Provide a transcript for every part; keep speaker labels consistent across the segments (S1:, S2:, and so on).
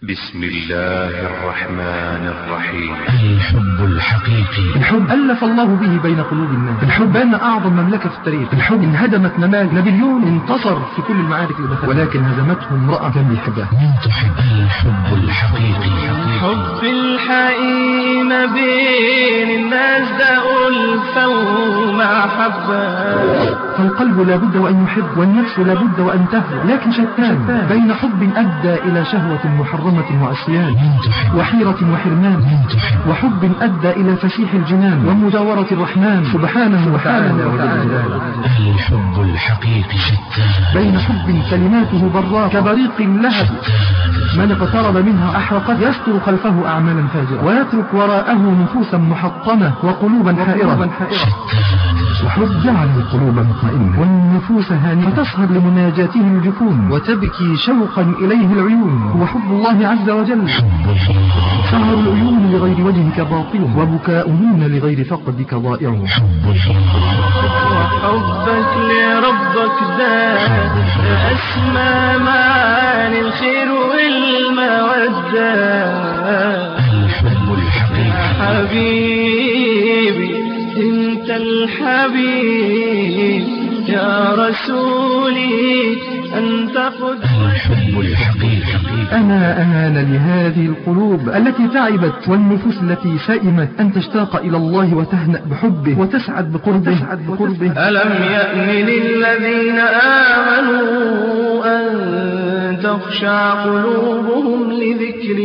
S1: بسم الله الرحمن الرحيم
S2: الحب الحقيقي
S3: الحب ألف الله به بين قلوب الناس الحب بان أعظم مملكة في التاريخ الحب انهدمت ممالك نابليون انتصر في كل المعارك اللي دخلها ولكن هزمته امرأة كان بيحبها
S2: من تحب الحب الحقيقي
S4: حب الحقيقي ما بين الناس ده ألفة ومحبة
S3: فالقلب لابد وأن يحب والنفس لابد وأن تهوى لكن شتان بين حب أدى إلى شهوة محرمة وعصيان
S2: من تحب
S3: وحيرة وحرمان
S2: من تحب
S3: وحب أدى إلى فسيح الجنان ومجاورة الرحمن سبحانه وتعالى وجل جلاله
S2: الحب الحقيقي شتان
S3: بين حب كلماته براق كبريق لهب من اقترب منها أحرقت يستر خلفه أعمالا فاجرة ويترك وراءه نفوسا محطمة وقلوبا حائرة وحب جعل القلوب مطمئنة والنفوس هانئة فتسهر لمناجاته الجفون وتبكي شوقا إليه العيون وحب الله عز وجل
S2: حب الله
S3: سهر العيون لغير وجهك باطل وبكاؤهن لغير فقدك ضائع
S2: حب الله
S4: وحبك لربك ده أسمى معاني الخير والمودة
S2: الحب الحقيقي
S4: حبيبي انت الحبيب يا رسولي انت قدوتي
S2: الحب الحقيقي
S3: أنا أنا لهذه القلوب التي تعبت والنفوس التي سئمت أن تشتاق إلى الله وتهنأ بحبه وتسعد بقربه, وتسعد بقربه
S4: ألم يأن للذين آمنوا أن تخشع قلوبهم لذكر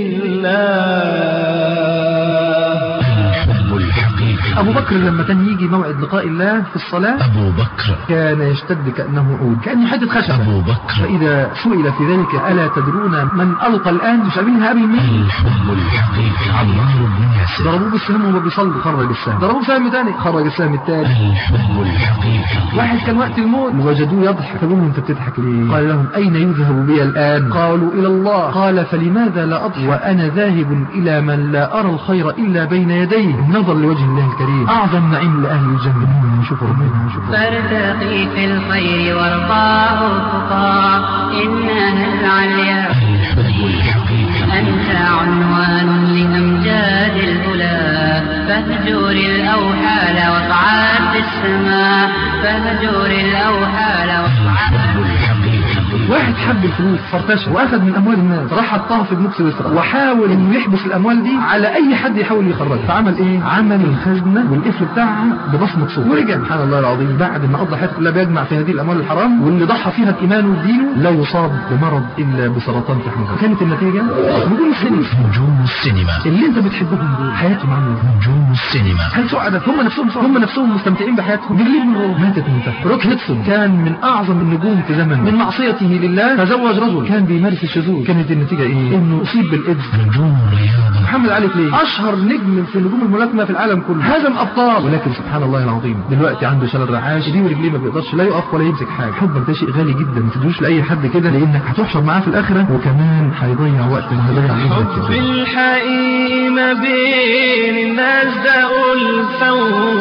S4: الله
S2: الحب الحقيقي
S3: أبو بكر لما كان يجي موعد لقاء الله في الصلاة
S2: أبو بكر
S3: كان يشتد كأنه عود كأنه حتة خشبة
S2: أبو بكر
S3: فإذا سئل في ذلك ألا تدرون من ألقى الآن مش قابلين هابل مين
S2: الحب الحقيقي عمار بن ياسر
S3: ضربوه بالسهم وهو بيصلي خرج السهم ضربوه بسهم تاني خرج السهم التاني
S2: الحب الحقيقي
S3: واحد كان وقت الموت وجدوه يضحك فقالوا له انت بتضحك ليه قال لهم اين يذهب بي الان قالوا الى الله قال فلماذا لا اضحك وانا ذاهب الى من لا ارى الخير الا بين يديه النظر لوجه الله الكريم اعظم نعيم لاهل الجنه نشوف ربنا نشوف ربنا
S5: فارتقي في الخير وارقاه الخطى إنها العليا
S2: الحب الحقيقي
S5: أنت عنوان لأمجاد الأولى فاهجر الأوحال واصعد بالسماء فاهجر الأوحال واصعد
S2: الحب الحقيقي
S3: واحد حب الفلوس فرتشه واخذ من اموال الناس راح حطها في بنوك سويسرا وحاول انه يحبس الاموال دي على اي حد يحاول يخرجها فعمل ايه عمل الخزنه والقفل بتاعها ببصمه صوت ورجع سبحان الله العظيم بعد ما قضى حياته كلها بيجمع في هذه الاموال الحرام واللي ضحى فيها بايمانه ودينه لا يصاب بمرض الا بسرطان في حمضه كانت النتيجه نجوم السينما
S2: نجوم السينما
S3: اللي انت بتحبهم دول حياتهم عامله ازاي
S2: نجوم السينما
S3: هل سعداء هم نفسهم هم نفسهم مستمتعين بحياتهم بيجلب من روح ماتت منتهى روك هيدسون كان من اعظم النجوم في زمنه من معصيته لله تزوج رجل كان بيمارس الشذوذ كانت النتيجه ايه انه اصيب بالايدز
S2: نجوم الرياضة
S3: محمد علي كلي اشهر نجم في نجوم الملاكمه في العالم كله هزم ابطال ولكن سبحان الله العظيم دلوقتي عنده شلل رعاش دي ورجليه ما بيقدرش لا يقف ولا يمسك حاجه حبك ده شيء غالي جدا ما تدوش لاي حد كده لانك هتحشر معاه في الاخره وكمان هيضيع وقت وهيضيع عمرك
S4: حب
S3: كده
S4: الحقيقي ما بين الناس ده ألفة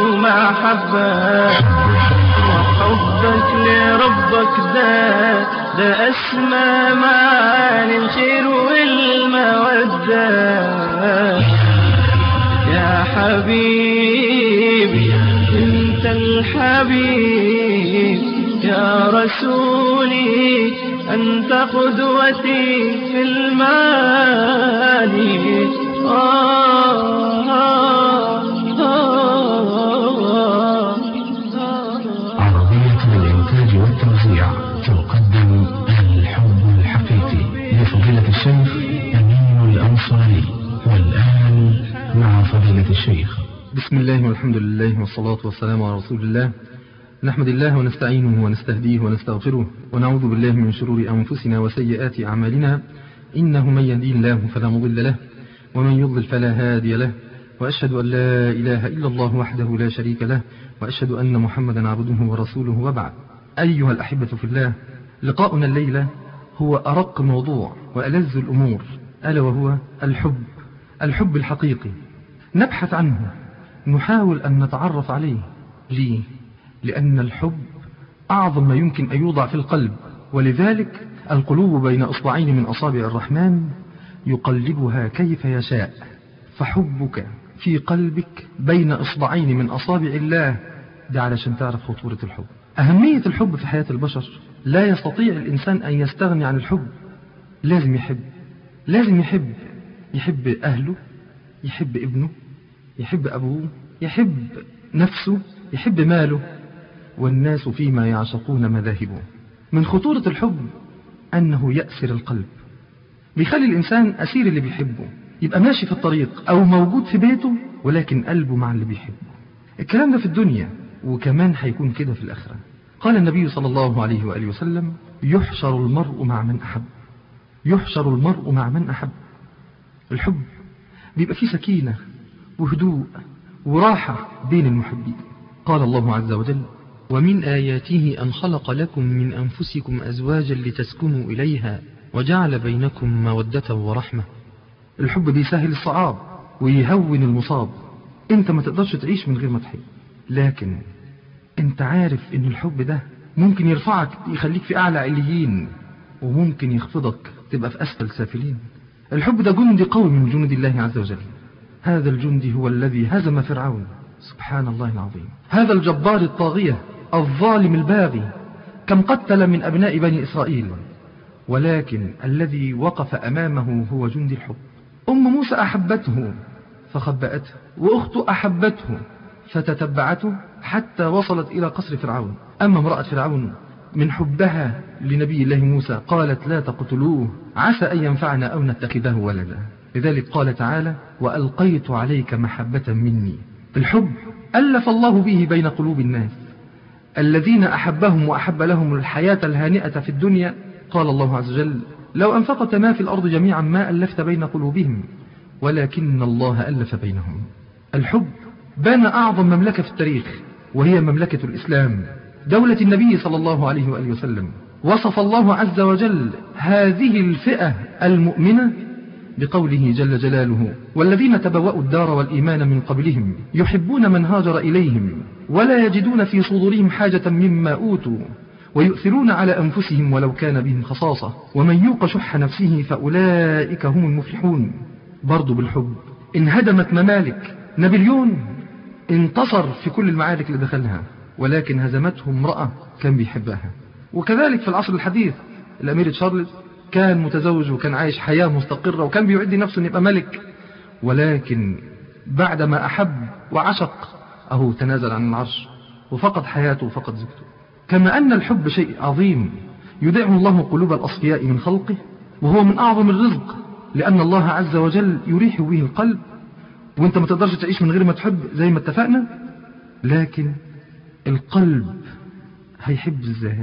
S4: ومحبة وحبك لربك ده ده أسمى معاني الخير والمودة يا حبيبي انت الحبيب يا رسولي انت قدوتي في المعاني آه آه آه
S2: عربية الإنتاج والتوزيع تقدم الحب الحقيقي لفضيلة الشيخ أمين الأنصاري والآن مع فضيلة الشيخ
S3: بسم الله والحمد لله والصلاة والسلام على رسول الله نحمد الله ونستعينه ونستهديه ونستغفره ونعوذ بالله من شرور أنفسنا وسيئات أعمالنا إنه من يهدي الله فلا مضل له ومن يضلل فلا هادي له وأشهد أن لا إله إلا الله وحده لا شريك له وأشهد أن محمدا عبده ورسوله وبعد أيها الأحبة في الله لقاؤنا الليلة هو أرق موضوع وألذ الأمور ألا وهو الحب الحب الحقيقي نبحث عنه نحاول أن نتعرف عليه ليه؟ لأن الحب أعظم ما يمكن أن يوضع في القلب ولذلك القلوب بين أصبعين من أصابع الرحمن يقلبها كيف يشاء فحبك في قلبك بين إصبعين من أصابع الله ده علشان تعرف خطورة الحب أهمية الحب في حياة البشر لا يستطيع الإنسان أن يستغني عن الحب لازم يحب لازم يحب يحب أهله يحب ابنه يحب أبوه يحب نفسه يحب ماله والناس فيما يعشقون مذاهبه من خطورة الحب أنه يأسر القلب بيخلي الإنسان أسير اللي بيحبه يبقى ماشي في الطريق أو موجود في بيته ولكن قلبه مع اللي بيحبه الكلام ده في الدنيا وكمان هيكون كده في الآخرة قال النبي صلى الله عليه وآله وسلم يحشر المرء مع من أحب يحشر المرء مع من أحب الحب بيبقى فيه سكينة وهدوء وراحة بين المحبين قال الله عز وجل
S6: ومن آياته أن خلق لكم من أنفسكم أزواجا لتسكنوا إليها وجعل بينكم مودة ورحمة
S3: الحب بيسهل الصعاب ويهون المصاب انت ما تقدرش تعيش من غير ما تحب لكن انت عارف ان الحب ده ممكن يرفعك يخليك في اعلى عليين وممكن يخفضك تبقى في اسفل سافلين الحب ده جندي قوي من جنود الله عز وجل هذا الجندي هو الذي هزم فرعون سبحان الله العظيم هذا الجبار الطاغية الظالم الباغي كم قتل من أبناء بني إسرائيل ولكن الذي وقف أمامه هو جندي الحب أم موسى أحبته فخبأته وأخته أحبته فتتبعته حتى وصلت إلى قصر فرعون أما امرأة فرعون من حبها لنبي الله موسى قالت لا تقتلوه عسى أن ينفعنا أو نتخذه ولدا لذلك قال تعالى وألقيت عليك محبة مني الحب ألف الله به بين قلوب الناس الذين أحبهم وأحب لهم الحياة الهانئة في الدنيا قال الله عز وجل لو أنفقت ما في الأرض جميعا ما ألفت بين قلوبهم ولكن الله ألف بينهم الحب بان أعظم مملكة في التاريخ وهي مملكة الإسلام دولة النبي صلى الله عليه وآله وسلم وصف الله عز وجل هذه الفئة المؤمنة بقوله جل جلاله والذين تبوأوا الدار والإيمان من قبلهم يحبون من هاجر إليهم ولا يجدون في صدورهم حاجة مما أوتوا ويؤثرون على أنفسهم ولو كان بهم خصاصة ومن يوق شح نفسه فأولئك هم المفلحون برضو بالحب انهدمت ممالك نابليون انتصر في كل المعارك اللي دخلها ولكن هزمته امرأة كان بيحبها وكذلك في العصر الحديث الأمير تشارلز كان متزوج وكان عايش حياة مستقرة وكان بيعد نفسه أن يبقى ملك ولكن بعدما أحب وعشق أهو تنازل عن العرش وفقد حياته وفقد زوجته كما أن الحب شيء عظيم يدعم الله قلوب الأصفياء من خلقه وهو من أعظم الرزق لأن الله عز وجل يريح به القلب وانت ما تقدرش تعيش من غير ما تحب زي ما اتفقنا لكن القلب هيحب ازاي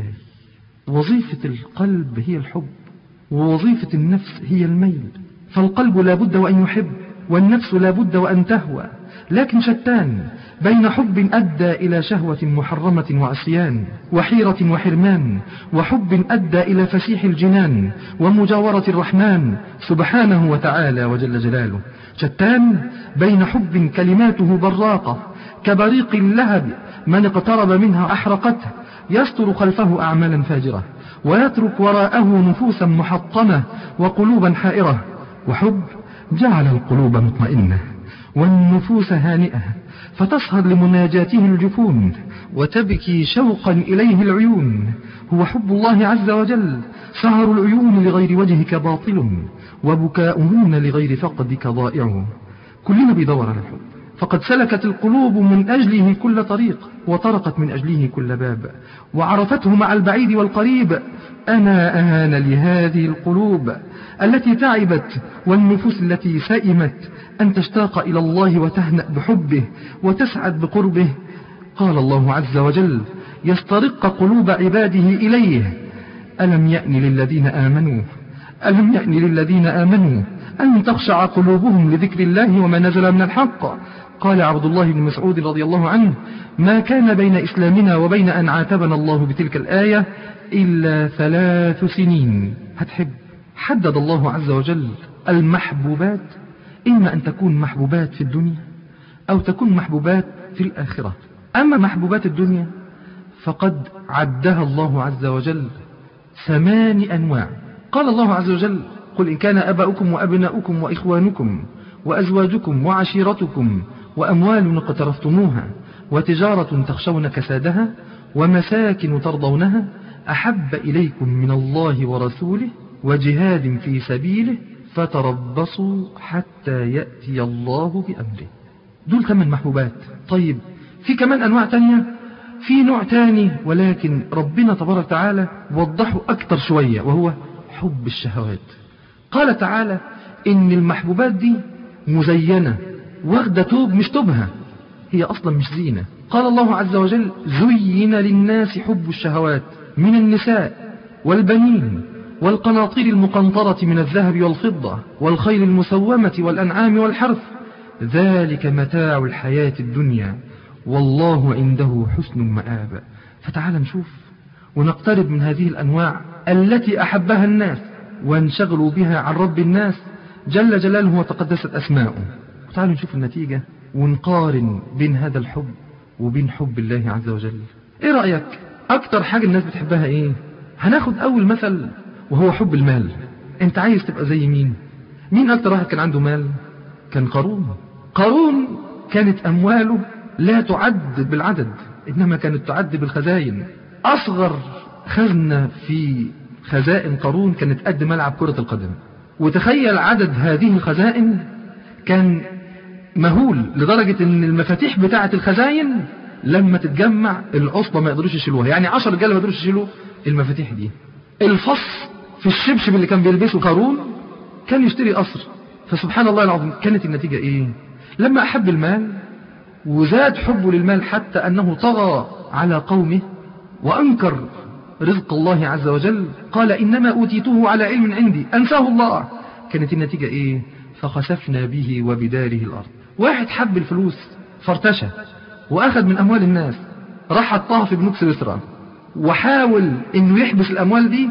S3: وظيفة القلب هي الحب ووظيفة النفس هي الميل فالقلب لا بد وأن يحب والنفس لا بد وأن تهوى لكن شتان بين حب أدى إلى شهوة محرمة وعصيان وحيرة وحرمان وحب أدى إلى فسيح الجنان ومجاورة الرحمن سبحانه وتعالى وجل جلاله شتان بين حب كلماته براقة كبريق اللهب من اقترب منها أحرقته يستر خلفه أعمالا فاجرة ويترك وراءه نفوسا محطمة وقلوبا حائرة وحب جعل القلوب مطمئنة والنفوس هانئة فتسهر لمناجاته الجفون وتبكي شوقا إليه العيون هو حب الله عز وجل سهر العيون لغير وجهك باطل وبكاؤهن لغير فقدك ضائع كلنا بيدور على الحب فقد سلكت القلوب من أجله كل طريق وطرقت من أجله كل باب وعرفته مع البعيد والقريب أنا أهان لهذه القلوب التي تعبت والنفوس التي سئمت أن تشتاق إلى الله وتهنأ بحبه وتسعد بقربه قال الله عز وجل يسترق قلوب عباده إليه ألم يأن للذين آمنوا ألم يأن للذين آمنوا أن تخشع قلوبهم لذكر الله وما نزل من الحق قال عبد الله بن مسعود رضي الله عنه ما كان بين إسلامنا وبين أن عاتبنا الله بتلك الآية إلا ثلاث سنين هتحب حدد الله عز وجل المحبوبات إما أن تكون محبوبات في الدنيا أو تكون محبوبات في الآخرة أما محبوبات الدنيا فقد عدها الله عز وجل ثمان أنواع قال الله عز وجل قل إن كان أباؤكم وأبناؤكم وإخوانكم وأزواجكم وعشيرتكم وأموال اقترفتموها وتجارة تخشون كسادها ومساكن ترضونها أحب إليكم من الله ورسوله وجهاد في سبيله فتربصوا حتى يأتي الله بأمره دول ثمان محبوبات طيب في كمان أنواع تانية في نوع تاني ولكن ربنا تبارك وتعالى وضحه أكتر شوية وهو حب الشهوات قال تعالى إن المحبوبات دي مزينة واخدة توب مش توبها هي أصلا مش زينة قال الله عز وجل زين للناس حب الشهوات من النساء والبنين والقناطير المقنطرة من الذهب والفضة والخيل المسومة والأنعام والحرث ذلك متاع الحياة الدنيا والله عنده حسن المآب فتعال نشوف ونقترب من هذه الأنواع التي أحبها الناس وانشغلوا بها عن رب الناس جل جلاله وتقدست أسماؤه تعالوا نشوف النتيجة ونقارن بين هذا الحب وبين حب الله عز وجل ايه رأيك اكتر حاجة الناس بتحبها ايه هناخد اول مثل وهو حب المال انت عايز تبقى زي مين مين اكتر واحد كان عنده مال كان قارون قارون كانت امواله لا تعد بالعدد انما كانت تعد بالخزاين اصغر خزنة في خزائن قارون كانت قد ملعب كرة القدم وتخيل عدد هذه الخزائن كان مهول لدرجة ان المفاتيح بتاعة الخزاين لما تتجمع العصبة ما يقدروش يشيلوها يعني عشر رجاله ما يقدروش يشيلوا المفاتيح دي الفص في الشبشب اللي كان بيلبسه قارون كان يشتري قصر فسبحان الله العظيم كانت النتيجة ايه لما احب المال وزاد حبه للمال حتى انه طغى على قومه وانكر رزق الله عز وجل قال انما اوتيته على علم عندي انساه الله كانت النتيجة ايه فخسفنا به وبداره الارض واحد حب الفلوس فارتشى واخذ من اموال الناس راح حطها في بنوك سويسرا وحاول انه يحبس الاموال دي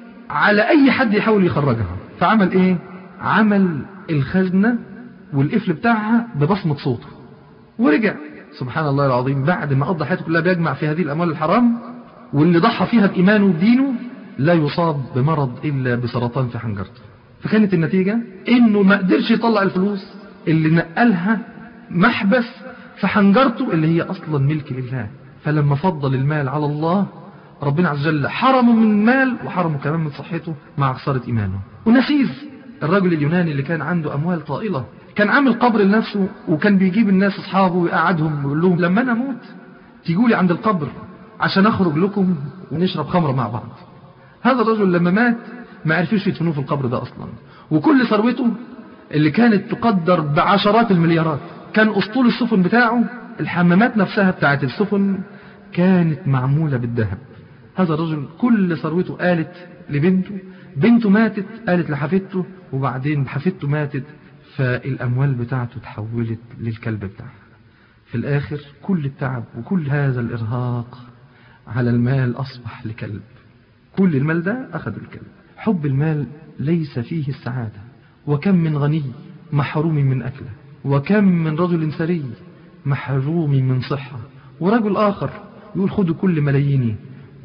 S3: على اي حد يحاول يخرجها فعمل ايه عمل الخزنة والقفل بتاعها ببصمة صوته ورجع سبحان الله العظيم بعد ما قضى حياته كلها بيجمع في هذه الاموال الحرام واللي ضحى فيها بايمانه ودينه لا يصاب بمرض الا بسرطان في حنجرته فكانت النتيجة انه ما قدرش يطلع الفلوس اللي نقلها محبس في حنجرته اللي هي اصلا ملك لله فلما فضل المال على الله ربنا عز وجل حرمه من المال وحرمه كمان من صحته مع خسارة ايمانه ونسيز الرجل اليوناني اللي كان عنده اموال طائلة كان عامل قبر لنفسه وكان بيجيب الناس اصحابه ويقعدهم ويقول لهم لما انا اموت تيجوا لي عند القبر عشان اخرج لكم ونشرب خمرة مع بعض هذا الرجل لما مات ما عرفوش يدفنوه في القبر ده اصلا وكل ثروته اللي كانت تقدر بعشرات المليارات كان اسطول السفن بتاعه الحمامات نفسها بتاعت السفن كانت معمولة بالذهب هذا الرجل كل ثروته قالت لبنته بنته ماتت قالت لحفيدته وبعدين حفيدته ماتت فالأموال بتاعته تحولت للكلب بتاعها في الآخر كل التعب وكل هذا الإرهاق على المال أصبح لكلب كل المال ده أخذ الكلب حب المال ليس فيه السعادة وكم من غني محروم من أكله وكم من رجل ثري محروم من صحة ورجل آخر يقول خدوا كل ملاييني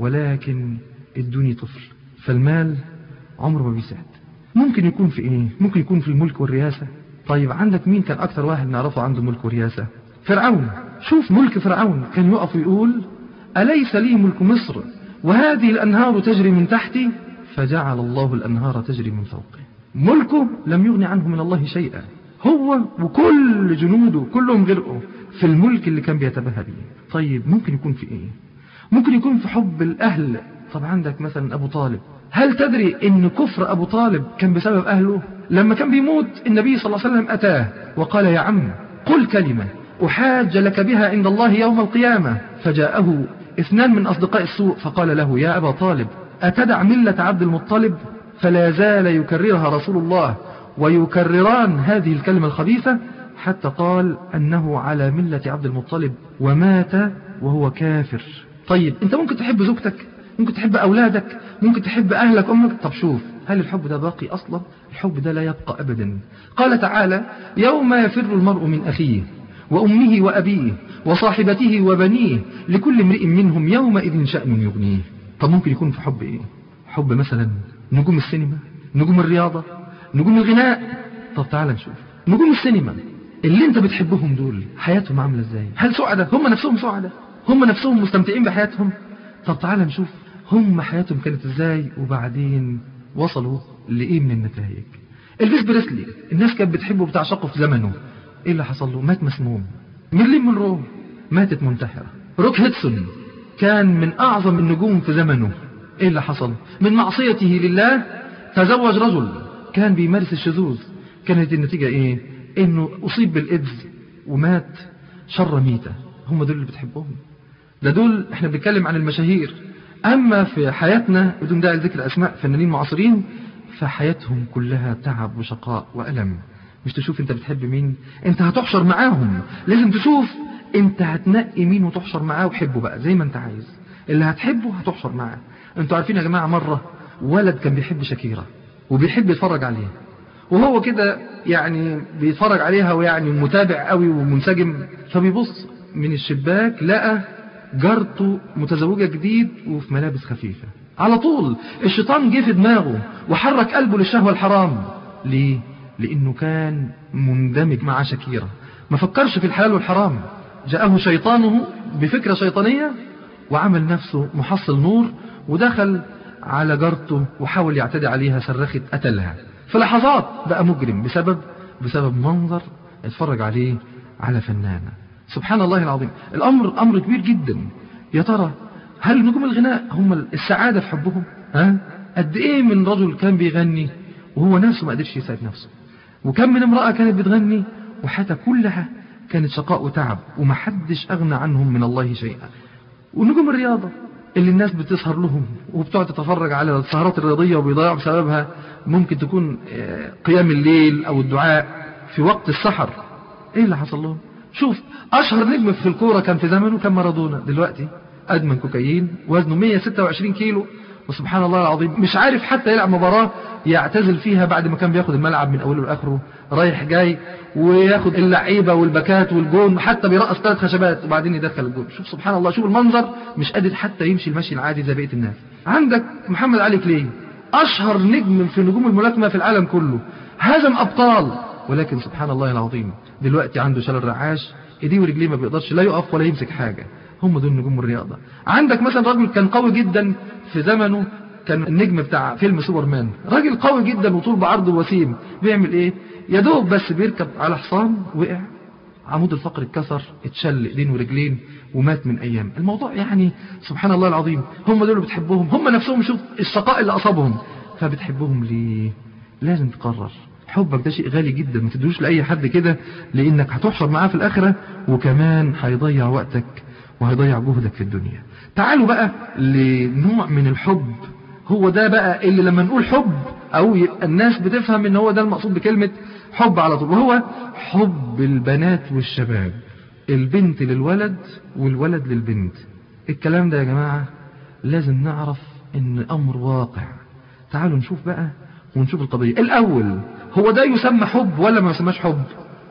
S3: ولكن ادوني طفل فالمال عمره ما بيسعد ممكن يكون في ايه ممكن يكون في الملك والرياسة طيب عندك مين كان اكتر واحد نعرفه عنده ملك ورياسة فرعون شوف ملك فرعون كان يقف ويقول أليس لي ملك مصر وهذه الأنهار تجري من تحتي فجعل الله الأنهار تجري من فوقه ملكه لم يغني عنه من الله شيئا هو وكل جنوده كلهم غرقوا في الملك اللي كان بيتباهى به طيب ممكن يكون في ايه ممكن يكون في حب الأهل طب عندك مثلا أبو طالب هل تدري ان كفر أبو طالب كان بسبب أهله لما كان بيموت النبي صلى الله عليه وسلم أتاه وقال يا عم قل كلمة أحاج لك بها عند الله يوم القيامة فجاءه اثنان من أصدقاء السوء فقال له يا أبا طالب أتدع ملة عبد المطلب فلا زال يكررها رسول الله ويكرران هذه الكلمة الخبيثة حتى قال أنه على ملة عبد المطلب ومات وهو كافر طيب أنت ممكن تحب زوجتك ممكن تحب أولادك ممكن تحب أهلك أمك طب شوف هل الحب ده باقي أصلا الحب ده لا يبقى أبدا قال تعالى يوم يفر المرء من أخيه وأمه وأبيه وصاحبته وبنيه لكل امرئ منهم يومئذ شأن يغنيه طب ممكن يكون في حب إيه حب مثلا نجوم السينما نجوم الرياضة نجوم الغناء طب تعال نشوف نجوم السينما اللي انت بتحبهم دول حياتهم عامله ازاي هل سعداء هم نفسهم سعداء هم نفسهم مستمتعين بحياتهم طب تعال نشوف هم حياتهم كانت ازاي وبعدين وصلوا لايه من النتائج الفيس بريسلي الناس كانت بتحبه وبتعشقه في زمنه ايه اللي حصل له مات مسموم ميرلين مونرو ماتت منتحرة روك هيدسون كان من اعظم النجوم في زمنه ايه اللي حصل من معصيته لله تزوج رجل كان بيمارس الشذوذ كانت النتيجة ايه انه اصيب بالايدز ومات شر ميتة هم دول اللي بتحبهم ده دول احنا بنتكلم عن المشاهير اما في حياتنا بدون داعي لذكر اسماء فنانين معاصرين فحياتهم كلها تعب وشقاء والم مش تشوف انت بتحب مين انت هتحشر معاهم لازم تشوف انت هتنقي مين وتحشر معاه وحبه بقى زي ما انت عايز اللي هتحبه هتحشر معاه انتوا عارفين يا جماعة مرة ولد كان بيحب شاكيرا وبيحب يتفرج عليها وهو كده يعني بيتفرج عليها ويعني متابع قوي ومنسجم فبيبص من الشباك لقى جارته متزوجة جديد وفي ملابس خفيفة على طول الشيطان جه في دماغه وحرك قلبه للشهوة الحرام ليه؟ لأنه كان مندمج مع شكيرة ما فكرش في الحلال والحرام جاءه شيطانه بفكرة شيطانية وعمل نفسه محصل نور ودخل على جارته وحاول يعتدي عليها صرخت قتلها في لحظات بقى مجرم بسبب بسبب منظر اتفرج عليه على فنانة سبحان الله العظيم الأمر أمر كبير جدا يا ترى هل نجوم الغناء هم السعادة في حبهم ها قد ايه من رجل كان بيغني وهو نفسه ما قدرش يسعد نفسه وكم من امرأة كانت بتغني وحتى كلها كانت شقاء وتعب ومحدش أغنى عنهم من الله شيئا ونجوم الرياضة اللي الناس بتسهر لهم وبتقعد تتفرج على السهرات الرياضية وبيضيعوا بسببها ممكن تكون قيام الليل أو الدعاء في وقت السحر ايه اللي حصل لهم شوف أشهر نجم في الكورة كان في زمنه كان مارادونا دلوقتي أدمن كوكايين وزنه 126 كيلو وسبحان الله العظيم مش عارف حتى يلعب مباراة يعتزل فيها بعد ما كان بياخد الملعب من أوله لآخره رايح جاي وياخد اللعيبة والباكات والجون حتى بيرقص ثلاث خشبات وبعدين يدخل الجون شوف سبحان الله شوف المنظر مش قادر حتى يمشي المشي العادي زي بقية الناس عندك محمد علي كلي أشهر نجم في نجوم الملاكمة في العالم كله هزم أبطال ولكن سبحان الله العظيم دلوقتي عنده شلل رعاش ايديه ورجليه ما بيقدرش لا يقف ولا يمسك حاجة هم دول نجوم الرياضة عندك مثلا راجل كان قوي جدا في زمنه كان النجم بتاع فيلم سوبرمان راجل قوي جدا وطول بعرضه وسيم بيعمل ايه يا دوب بس بيركب على حصان وقع عمود الفقر اتكسر اتشل ايدين ورجلين ومات من ايام الموضوع يعني سبحان الله العظيم هم دول اللي بتحبهم هم نفسهم شوف الشقاء اللي اصابهم فبتحبهم ليه لازم تقرر حبك ده شيء غالي جدا ما تدوش لاي حد كده لانك هتحشر معاه في الاخره وكمان هيضيع وقتك وهيضيع جهدك في الدنيا تعالوا بقى لنوع من الحب هو ده بقى اللي لما نقول حب او يبقى الناس بتفهم ان هو ده المقصود بكلمة حب على طول وهو حب البنات والشباب البنت للولد والولد للبنت الكلام ده يا جماعة لازم نعرف ان امر واقع تعالوا نشوف بقى ونشوف القضية الاول هو ده يسمى حب ولا ما يسماش حب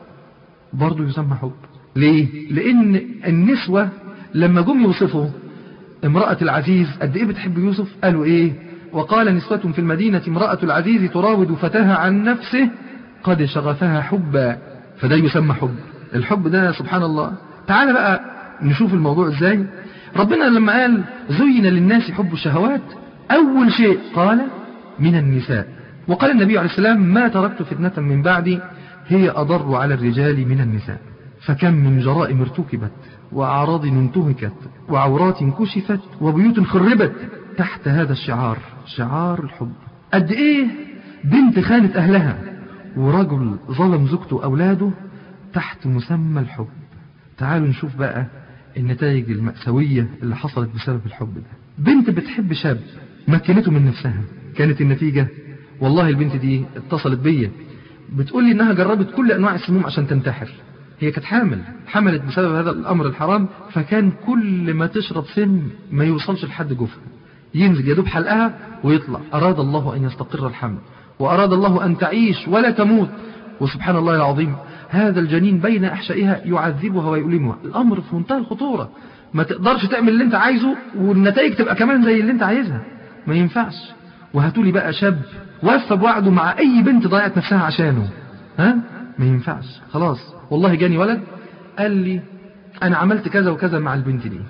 S3: برضه يسمى حب ليه لان النسوة لما جم يوصفوا امرأة العزيز قد ايه بتحب يوسف قالوا ايه وقال نسوة في المدينة امرأة العزيز تراود فتاها عن نفسه قد شغفها حبا فده يسمى حب الحب ده سبحان الله تعال بقى نشوف الموضوع ازاي ربنا لما قال زين للناس حب الشهوات اول شيء قال من النساء وقال النبي عليه السلام ما تركت فتنة من بعدي هي أضر على الرجال من النساء فكم من جرائم ارتكبت وأعراض انتهكت وعورات كشفت وبيوت خربت تحت هذا الشعار شعار الحب قد ايه بنت خانت أهلها ورجل ظلم زوجته وأولاده تحت مسمى الحب تعالوا نشوف بقى النتائج المأساوية اللي حصلت بسبب الحب ده بنت بتحب شاب مكنته من نفسها كانت النتيجة والله البنت دي اتصلت بيا بتقول لي انها جربت كل انواع السموم عشان تنتحر هي كانت حامل حملت بسبب هذا الامر الحرام فكان كل ما تشرب سم ما يوصلش لحد جوفها ينزل يدوب حلقها ويطلع اراد الله ان يستقر الحمل واراد الله ان تعيش ولا تموت وسبحان الله العظيم هذا الجنين بين احشائها يعذبها ويؤلمها الامر في منتهى الخطوره ما تقدرش تعمل اللي انت عايزه والنتائج تبقى كمان زي اللي انت عايزها ما ينفعش وهاتولي بقى شاب وفى بوعده مع اي بنت ضيعت نفسها عشانه ها ما ينفعش خلاص والله جاني ولد قال لي انا عملت كذا وكذا مع البنت دي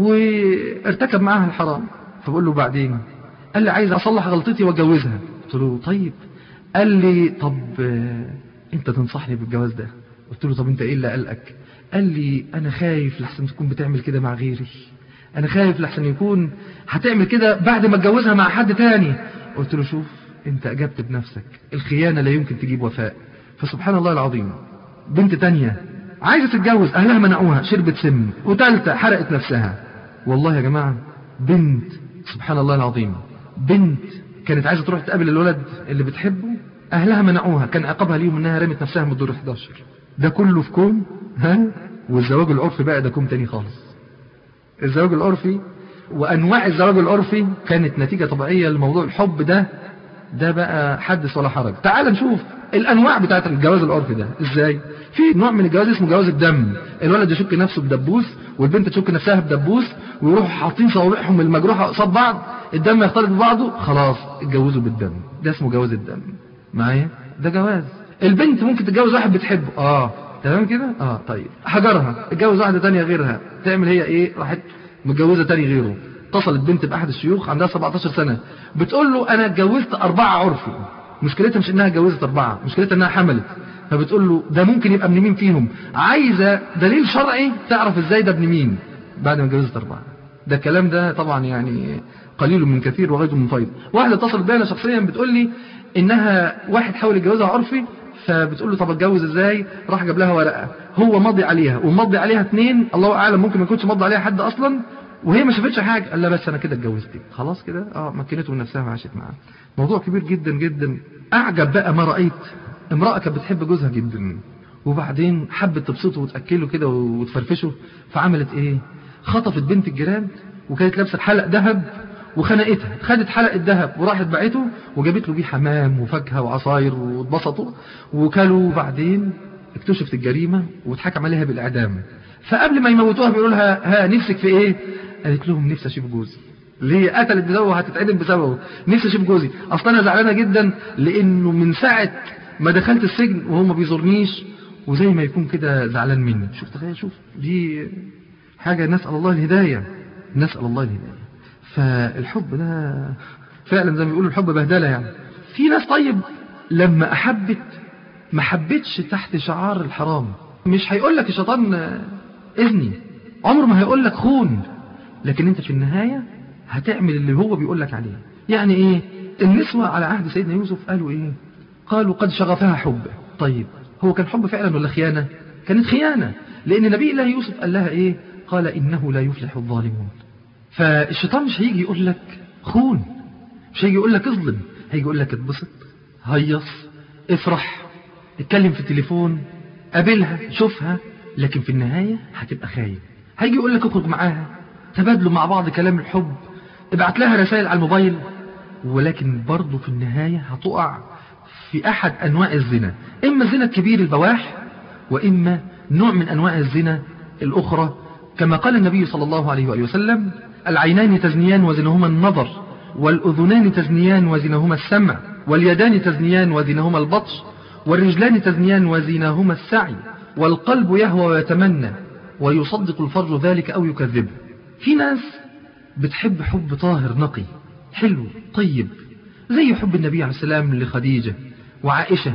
S3: وارتكب معاها الحرام فبقول له بعدين قال لي عايز اصلح غلطتي واتجوزها قلت له طيب قال لي طب آه، انت تنصحني بالجواز ده قلت له طب انت ايه اللي قلقك قال لي انا خايف لحسن تكون بتعمل كده مع غيري انا خايف لحسن يكون هتعمل كده بعد ما اتجوزها مع حد تاني قلت له شوف انت اجبت بنفسك الخيانة لا يمكن تجيب وفاء فسبحان الله العظيم بنت تانية عايزة تتجوز اهلها منعوها شربت سم وتالتة حرقت نفسها والله يا جماعة بنت سبحان الله العظيم بنت كانت عايزة تروح تقابل الولد اللي بتحبه اهلها منعوها كان عقابها ليهم انها رمت نفسها من الدور 11 ده كله في كوم ها والزواج العرفي بقى ده كوم تاني خالص الزواج العرفي وانواع الزواج العرفي كانت نتيجة طبيعية لموضوع الحب ده ده بقى حدث ولا حرج تعال نشوف الانواع بتاعت الجواز العرفي ده ازاي في نوع من الجواز اسمه جواز الدم الولد يشك نفسه بدبوس والبنت تشك نفسها بدبوس ويروحوا حاطين صوابعهم المجروحه قصاد بعض الدم يختلط ببعضه خلاص اتجوزوا بالدم ده اسمه جواز الدم معايا ده جواز البنت ممكن تتجوز واحد بتحبه اه تمام كده اه طيب حجرها اتجوز واحده تانية غيرها تعمل هي ايه راحت متجوزه تاني غيره اتصلت بنت باحد الشيوخ عندها 17 سنه بتقول له انا اتجوزت اربعه عرفي مشكلتها مش انها اتجوزت اربعه مشكلتها انها حملت فبتقول له ده ممكن يبقى ابن مين فيهم عايزه دليل شرعي تعرف ازاي ده ابن مين بعد ما اتجوزت اربعه ده الكلام ده طبعا يعني قليل من كثير وغير من فيض واحده اتصلت بيا انا شخصيا بتقول لي انها واحد حاول يتجوزها عرفي فبتقول له طب اتجوز ازاي راح جاب لها ورقه هو مضي عليها ومضي عليها اثنين الله اعلم ممكن ما يكونش مضي عليها حد اصلا وهي ما شافتش حاجه قال لها بس انا كده اتجوزتك خلاص كده اه مكنته من نفسها وعاشت معاه موضوع كبير جدا جدا اعجب بقى ما رايت امراه كانت بتحب جوزها جدا وبعدين حبت تبسطه وتاكله كده وتفرفشه فعملت ايه خطفت بنت الجيران وكانت لابسه حلق ذهب وخنقتها خدت حلق الذهب وراحت باعته وجابت له بيه حمام وفاكهه وعصاير واتبسطوا وكلوا وبعدين اكتشفت الجريمه واتحكم عليها بالاعدام فقبل ما يموتوها بيقولوا لها ها نفسك في ايه قالت لهم نفسي اشوف جوزي ليه قتلت بسببه وهتتعدم بسببه نفسي اشوف جوزي اصلا انا زعلانه جدا لانه من ساعه ما دخلت السجن وهو ما بيزورنيش وزي ما يكون كده زعلان مني شوف تخيل شوف دي حاجه نسال الله الهدايه نسال الله الهدايه فالحب ده فعلا زي ما بيقولوا الحب بهدله يعني في ناس طيب لما احبت ما حبتش تحت شعار الحرام مش هيقول لك الشيطان اذني عمره ما هيقول لك خون لكن انت في النهاية هتعمل اللي هو بيقول لك عليه يعني ايه النسوة على عهد سيدنا يوسف قالوا ايه قالوا قد شغفها حب طيب هو كان حب فعلا ولا خيانة كانت خيانة لان نبي الله يوسف قال لها ايه قال انه لا يفلح الظالمون فالشيطان مش هيجي يقول لك خون مش هيجي يقول لك اظلم هيجي يقول لك اتبسط هيص افرح اتكلم في التليفون قابلها شوفها لكن في النهاية هتبقى خايف هيجي يقول لك اخرج معاها تبادلوا مع بعض كلام الحب ابعت لها رسائل على الموبايل ولكن برضه في النهاية هتقع في أحد أنواع الزنا إما الزنا الكبير البواح وإما نوع من أنواع الزنا الأخرى كما قال النبي صلى الله عليه وآله وسلم العينان تزنيان وزنهما النظر والأذنان تزنيان وزنهما السمع واليدان تزنيان وزنهما البطش والرجلان تزنيان وزنهما السعي والقلب يهوى ويتمنى ويصدق الفرج ذلك أو يكذبه في ناس بتحب حب طاهر نقي حلو طيب زي حب النبي عليه السلام لخديجة وعائشة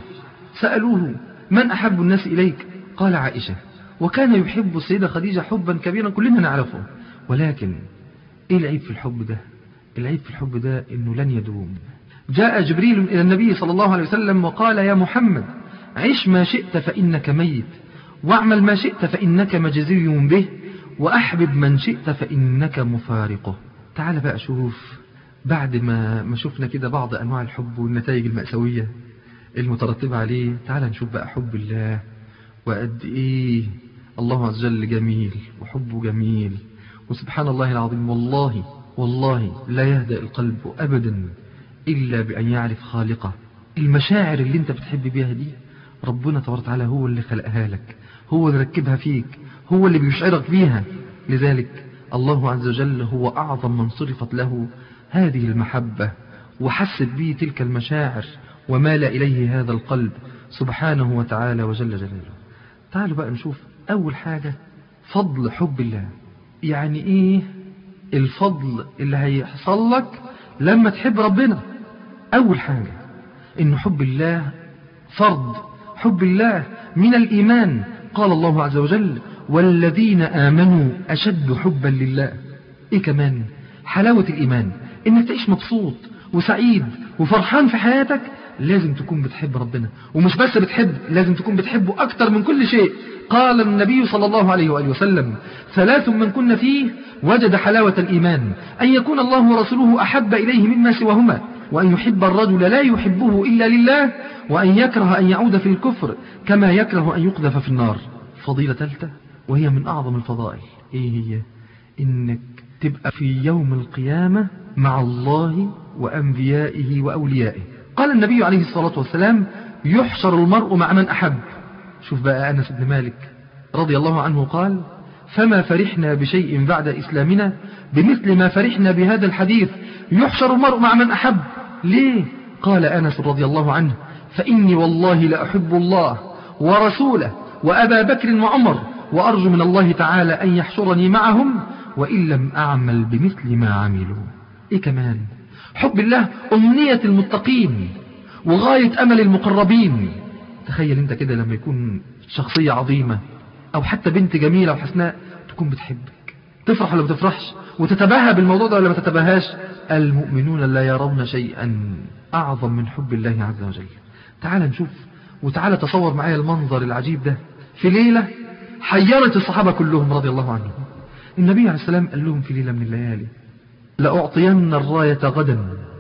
S3: سألوه من أحب الناس إليك قال عائشة وكان يحب السيدة خديجة حبا كبيرا كلنا نعرفه ولكن إيه العيب في الحب ده العيب في الحب ده إنه لن يدوم جاء جبريل إلى النبي صلى الله عليه وسلم وقال يا محمد عش ما شئت فإنك ميت واعمل ما شئت فإنك مجزي به وأحبب من شئت فإنك مفارقه تعال بقى شوف بعد ما ما شفنا كده بعض أنواع الحب والنتائج المأساوية المترتبة عليه تعال نشوف بقى حب الله وقد إيه الله عز وجل جميل وحبه جميل وسبحان الله العظيم والله والله لا يهدأ القلب أبدا إلا بأن يعرف خالقه المشاعر اللي انت بتحب بيها دي ربنا تبارك وتعالى هو اللي خلقها لك هو اللي ركبها فيك هو اللي بيشعرك بيها لذلك الله عز وجل هو أعظم من صرفت له هذه المحبة وحست به تلك المشاعر ومال إليه هذا القلب سبحانه وتعالى وجل جلاله تعالوا بقى نشوف أول حاجة فضل حب الله يعني إيه الفضل اللي هيحصل لك لما تحب ربنا أول حاجة إن حب الله فرض حب الله من الإيمان قال الله عز وجل والذين آمنوا أشد حبا لله إيه كمان حلاوة الإيمان إنك تعيش مبسوط وسعيد وفرحان في حياتك لازم تكون بتحب ربنا ومش بس بتحب لازم تكون بتحبه أكتر من كل شيء قال النبي صلى الله عليه وآله وسلم ثلاث من كن فيه وجد حلاوة الإيمان أن يكون الله ورسوله أحب إليه مما سواهما وأن يحب الرجل لا يحبه إلا لله وأن يكره أن يعود في الكفر كما يكره أن يقذف في النار فضيلة ثالثة وهي من أعظم الفضائل إيه هي إنك تبقى في يوم القيامة مع الله وأنبيائه وأوليائه قال النبي عليه الصلاة والسلام يحشر المرء مع من أحب شوف بقى أنس بن مالك رضي الله عنه قال فما فرحنا بشيء بعد إسلامنا بمثل ما فرحنا بهذا الحديث يحشر المرء مع من أحب ليه قال أنس رضي الله عنه فإني والله لأحب الله ورسوله وأبا بكر وعمر وأرجو من الله تعالى أن يحشرني معهم وإن لم أعمل بمثل ما عملوا إيه كمان حب الله أمنية المتقين وغاية أمل المقربين تخيل انت كده لما يكون شخصية عظيمة أو حتى بنت جميلة وحسناء تكون بتحبك تفرح ولا بتفرحش وتتباهى بالموضوع ده ولا ما تتباهاش المؤمنون لا يرون شيئا أعظم من حب الله عز وجل تعال نشوف وتعال تصور معايا المنظر العجيب ده في ليلة حيرت الصحابة كلهم رضي الله عنهم النبي عليه السلام قال لهم في ليلة من الليالي لأعطين الراية غدا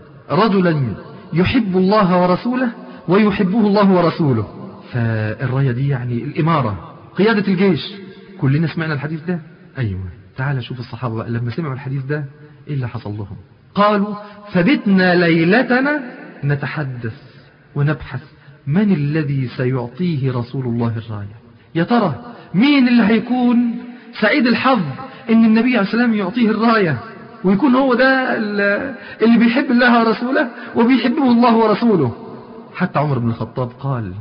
S3: رجلا يحب الله ورسوله ويحبه الله ورسوله فالراية دي يعني الإمارة قيادة الجيش كلنا سمعنا الحديث ده أيوة تعال شوف الصحابة بقى لما سمعوا الحديث ده إيه اللي حصل لهم قالوا فبتنا ليلتنا نتحدث ونبحث من الذي سيعطيه رسول الله الراية يا ترى مين اللي هيكون سعيد الحظ ان النبي عليه السلام يعطيه الراية ويكون هو ده اللي بيحب الله ورسوله وبيحبه الله ورسوله حتى عمر بن الخطاب قال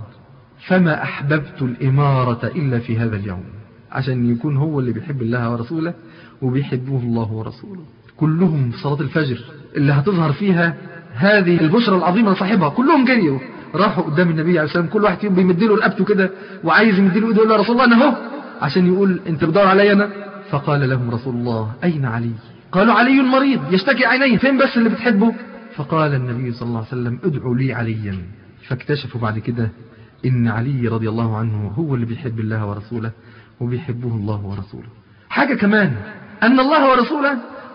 S3: فما أحببت الإمارة إلا في هذا اليوم عشان يكون هو اللي بيحب الله ورسوله وبيحبه الله ورسوله كلهم صلاة الفجر اللي هتظهر فيها هذه البشرى العظيمة لصاحبها كلهم جريوا راحوا قدام النبي عليه السلام كل واحد فيهم بيمد له رقبته كده وعايز يمد له ايده يقول له رسول الله انا اهو عشان يقول انت بتدور عليا انا فقال لهم رسول الله اين علي قالوا علي مريض يشتكي عينيه فين بس اللي بتحبه فقال النبي صلى الله عليه وسلم ادعوا لي عليا فاكتشفوا بعد كده ان علي رضي الله عنه هو اللي بيحب الله ورسوله وبيحبه الله ورسوله حاجة كمان أن الله ورسوله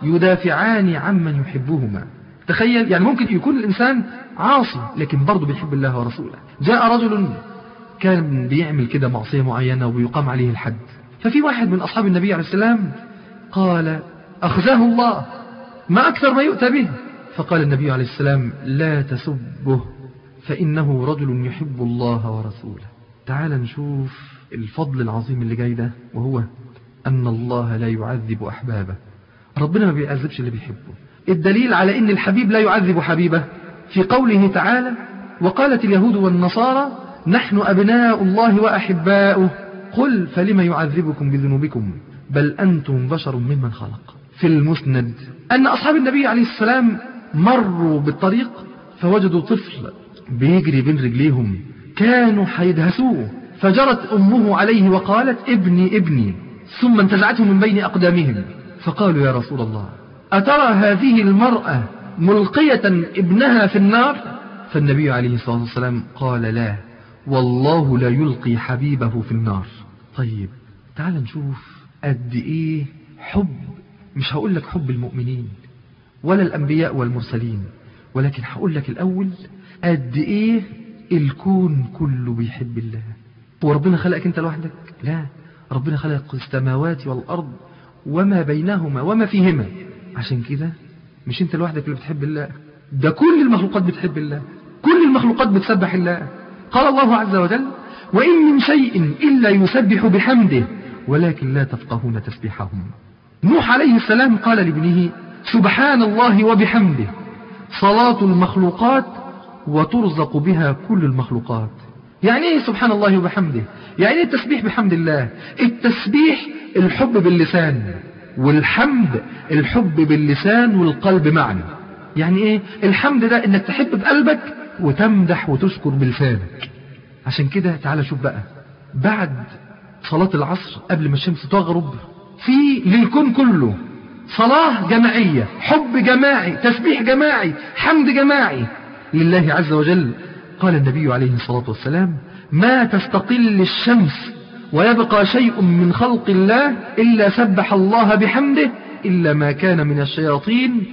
S3: يدافعان عمن يحبهما تخيل يعني ممكن يكون الإنسان عاصي لكن برضه بيحب الله ورسوله جاء رجل كان بيعمل كده معصية معينة ويقام عليه الحد ففي واحد من أصحاب النبي عليه السلام قال أخزاه الله ما أكثر ما يؤتى به فقال النبي عليه السلام لا تسبه فإنه رجل يحب الله ورسوله تعال نشوف الفضل العظيم اللي جاي ده وهو أن الله لا يعذب أحبابه ربنا ما بيعذبش اللي بيحبه الدليل على أن الحبيب لا يعذب حبيبه في قوله تعالى وقالت اليهود والنصارى نحن أبناء الله وأحباؤه قل فلم يعذبكم بذنوبكم بل أنتم بشر ممن خلق في المسند أن أصحاب النبي عليه السلام مروا بالطريق فوجدوا طفل بيجري بين رجليهم كانوا حيدهسوه فجرت أمه عليه وقالت ابني ابني ثم انتزعته من بين أقدامهم فقالوا يا رسول الله أترى هذه المرأة ملقية ابنها في النار فالنبي عليه الصلاة والسلام قال لا والله لا يلقي حبيبه في النار طيب تعال نشوف قد ايه حب مش هقول لك حب المؤمنين ولا الأنبياء والمرسلين ولكن هقول لك الأول قد ايه الكون كله بيحب الله وربنا خلقك انت لوحدك لا ربنا خلق السماوات والأرض وما بينهما وما فيهما عشان كده مش انت لوحدك اللي بتحب الله ده كل المخلوقات بتحب الله كل المخلوقات بتسبح الله قال الله عز وجل وإن من شيء إلا يسبح بحمده ولكن لا تفقهون تسبيحهم نوح عليه السلام قال لابنه سبحان الله وبحمده صلاة المخلوقات وترزق بها كل المخلوقات يعني ايه سبحان الله وبحمده يعني ايه التسبيح بحمد الله التسبيح الحب باللسان والحمد الحب باللسان والقلب معا يعني ايه الحمد ده انك تحب بقلبك وتمدح وتشكر بلسانك عشان كده تعالى شوف بقى بعد صلاة العصر قبل ما الشمس تغرب في للكون كله صلاة جماعية حب جماعي تسبيح جماعي حمد جماعي لله عز وجل قال النبي عليه الصلاة والسلام ما تستقل الشمس ويبقى شيء من خلق الله إلا سبح الله بحمده إلا ما كان من الشياطين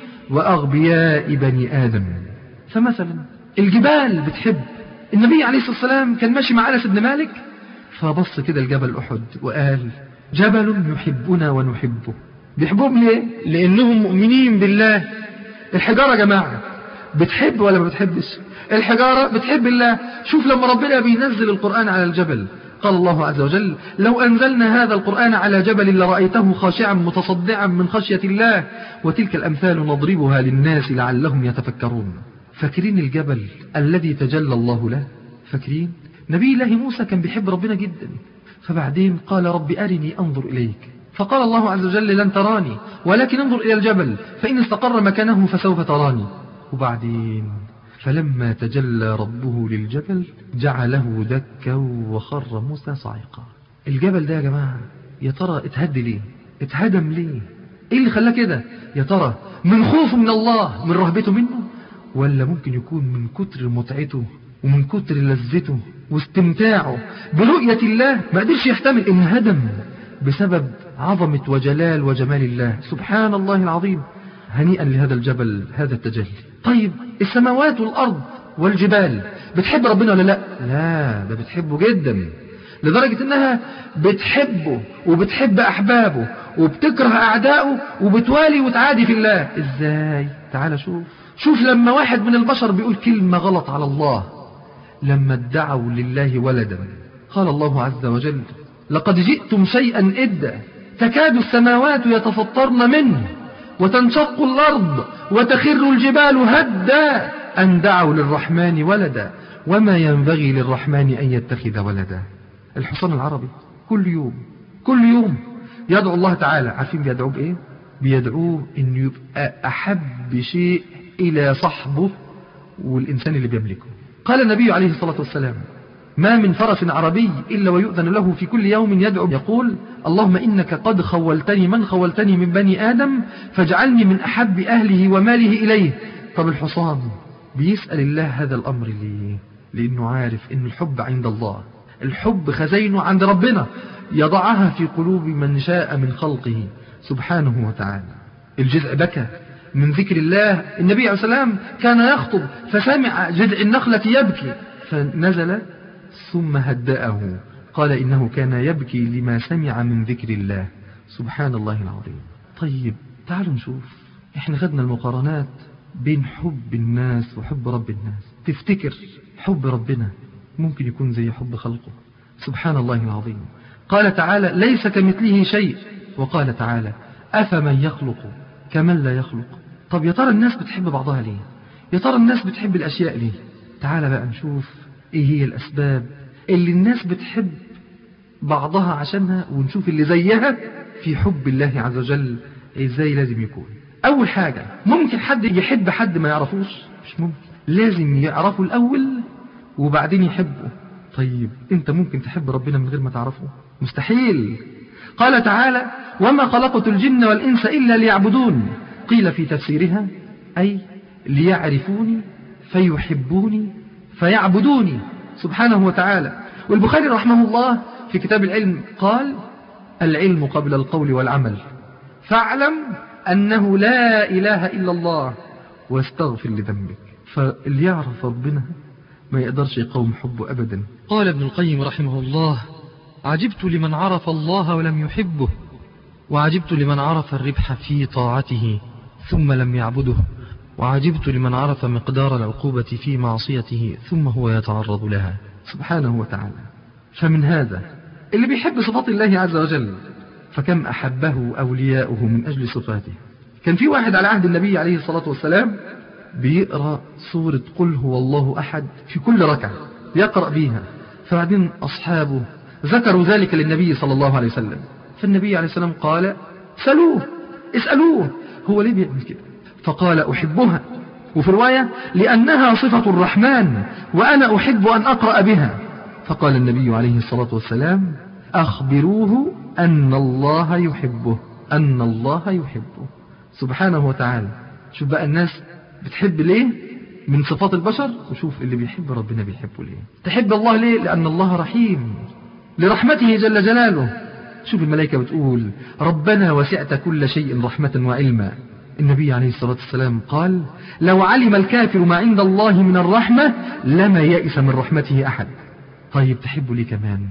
S3: وأغبياء بني آدم فمثلا الجبال بتحب النبي عليه الصلاة والسلام كان ماشي مع أنس بن مالك فبص كده الجبل أحد وقال جبل يحبنا ونحبه بيحبوهم ليه؟ لأنهم مؤمنين بالله الحجارة يا جماعة بتحب ولا ما بتحبش الحجارة بتحب الله شوف لما ربنا بينزل القرآن على الجبل قال الله عز وجل لو أنزلنا هذا القرآن على جبل لرأيته خاشعا متصدعا من خشية الله وتلك الأمثال نضربها للناس لعلهم يتفكرون فاكرين الجبل الذي تجلى الله له فاكرين نبي الله موسى كان بيحب ربنا جدا فبعدين قال رب أرني أنظر إليك فقال الله عز وجل لن تراني ولكن انظر إلى الجبل فإن استقر مكانه فسوف تراني وبعدين فلما تجلى ربه للجبل جعله دكا وخر موسى صاعقا الجبل ده يا جماعة يا ترى اتهد ليه اتهدم ليه ايه اللي خلاه كده يا ترى من خوفه من الله من رهبته منه ولا ممكن يكون من كتر متعته ومن كتر لذته واستمتاعه برؤية الله ما قدرش يحتمل ان هدم بسبب عظمة وجلال وجمال الله سبحان الله العظيم هنيئا لهذا الجبل هذا التجلي طيب السماوات والأرض والجبال بتحب ربنا ولا لا لا ده بتحبه جدا لدرجة انها بتحبه وبتحب احبابه وبتكره اعدائه وبتوالي وتعادي في الله ازاي تعال شوف شوف لما واحد من البشر بيقول كلمة غلط على الله لما ادعوا لله ولدا قال الله عز وجل لقد جئتم شيئا إدا تكاد السماوات يتفطرن منه وتنشق الأرض وتخر الجبال هدا أن دعوا للرحمن ولدا وما ينبغي للرحمن أن يتخذ ولدا الحصان العربي كل يوم كل يوم يدعو الله تعالى عارفين بيدعوه بإيه بيدعوه أن يبقى أحب شيء إلى صحبه والإنسان اللي بيملكه قال النبي عليه الصلاة والسلام ما من فرس عربي إلا ويؤذن له في كل يوم يدعو يقول اللهم إنك قد خولتني من خولتني من بني آدم فاجعلني من أحب أهله وماله إليه طب الحصان بيسأل الله هذا الأمر ليه لأنه عارف أن الحب عند الله الحب خزينه عند ربنا يضعها في قلوب من شاء من خلقه سبحانه وتعالى الجزء بكى من ذكر الله النبي عليه السلام كان يخطب فسمع جذع النخلة يبكي فنزل ثم هدأه قال إنه كان يبكي لما سمع من ذكر الله سبحان الله العظيم طيب تعالوا نشوف احنا خدنا المقارنات بين حب الناس وحب رب الناس تفتكر حب ربنا ممكن يكون زي حب خلقه سبحان الله العظيم قال تعالى ليس كمثله شيء وقال تعالى أفمن يخلق كمن لا يخلق طب يا ترى الناس بتحب بعضها ليه يا ترى الناس بتحب الأشياء ليه تعالى بقى نشوف ايه هي الأسباب اللي الناس بتحب بعضها عشانها ونشوف اللي زيها في حب الله عز وجل ازاي لازم يكون أول حاجة ممكن حد يحب حد ما يعرفوش مش ممكن لازم يعرفه الأول وبعدين يحبه طيب انت ممكن تحب ربنا من غير ما تعرفه مستحيل قال تعالى وما خلقت الجن والإنس إلا ليعبدون قيل في تفسيرها أي ليعرفوني فيحبوني فيعبدوني سبحانه وتعالى والبخاري رحمه الله في كتاب العلم قال العلم قبل القول والعمل فاعلم أنه لا إله إلا الله واستغفر لذنبك فاللي يعرف ربنا ما يقدرش يقوم حبه أبدا
S6: قال ابن القيم رحمه الله عجبت لمن عرف الله ولم يحبه وعجبت لمن عرف الربح في طاعته ثم لم يعبده وعجبت لمن عرف مقدار العقوبة في معصيته ثم هو يتعرض لها
S3: سبحانه وتعالى فمن هذا اللي بيحب صفات الله عز وجل فكم أحبه أولياؤه من أجل صفاته كان في واحد على عهد النبي عليه الصلاة والسلام بيقرأ سورة قل هو الله أحد في كل ركعة يقرأ بيها فبعدين أصحابه ذكروا ذلك للنبي صلى الله عليه وسلم فالنبي عليه السلام قال سألوه اسألوه هو ليه بيعمل كده فقال أحبها وفي رواية لأنها صفة الرحمن وأنا أحب أن أقرأ بها فقال النبي عليه الصلاة والسلام أخبروه أن الله يحبه أن الله يحبه سبحانه وتعالى شوف بقى الناس بتحب ليه من صفات البشر وشوف اللي بيحب ربنا بيحبه ليه تحب الله ليه لأن الله رحيم لرحمته جل جلاله شوف الملائكة بتقول ربنا وسعت كل شيء رحمة وعلما النبي عليه الصلاة والسلام قال لو علم الكافر ما عند الله من الرحمة لما يئس من رحمته أحد طيب تحب لي كمان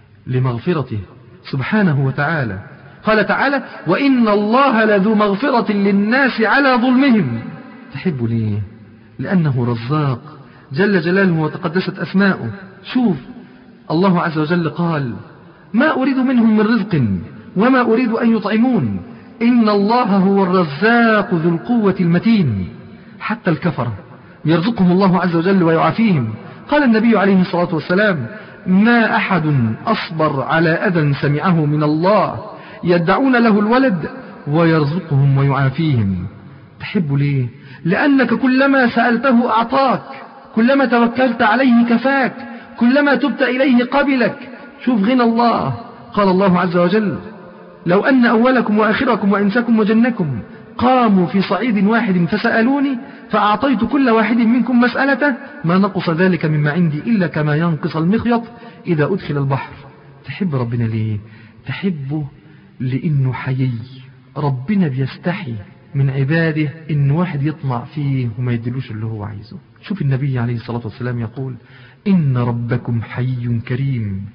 S3: لمغفرته سبحانه وتعالى قال تعالى وإن الله لذو مغفرة للناس على ظلمهم تحب ليه لأنه رزاق جل جلاله وتقدست أسماؤه شوف الله عز وجل قال ما أريد منهم من رزق وما أريد أن يطعمون إن الله هو الرزاق ذو القوة المتين حتى الكفرة يرزقهم الله عز وجل ويعافيهم قال النبي عليه الصلاة والسلام ما أحد أصبر على أذى سمعه من الله يدعون له الولد ويرزقهم ويعافيهم تحب ليه لأنك كلما سألته أعطاك كلما توكلت عليه كفاك كلما تبت إليه قبلك شوف غنى الله قال الله عز وجل لو أن أولكم وآخركم وإنسكم وجنكم قاموا في صعيد واحد فسألوني فأعطيت كل واحد منكم مسألته ما نقص ذلك مما عندي إلا كما ينقص المخيط إذا أدخل البحر تحب ربنا ليه تحبه لأنه حيي ربنا بيستحي من عباده إن واحد يطمع فيه وما يدلوش اللي هو عايزه شوف النبي عليه الصلاة والسلام يقول إن ربكم حي كريم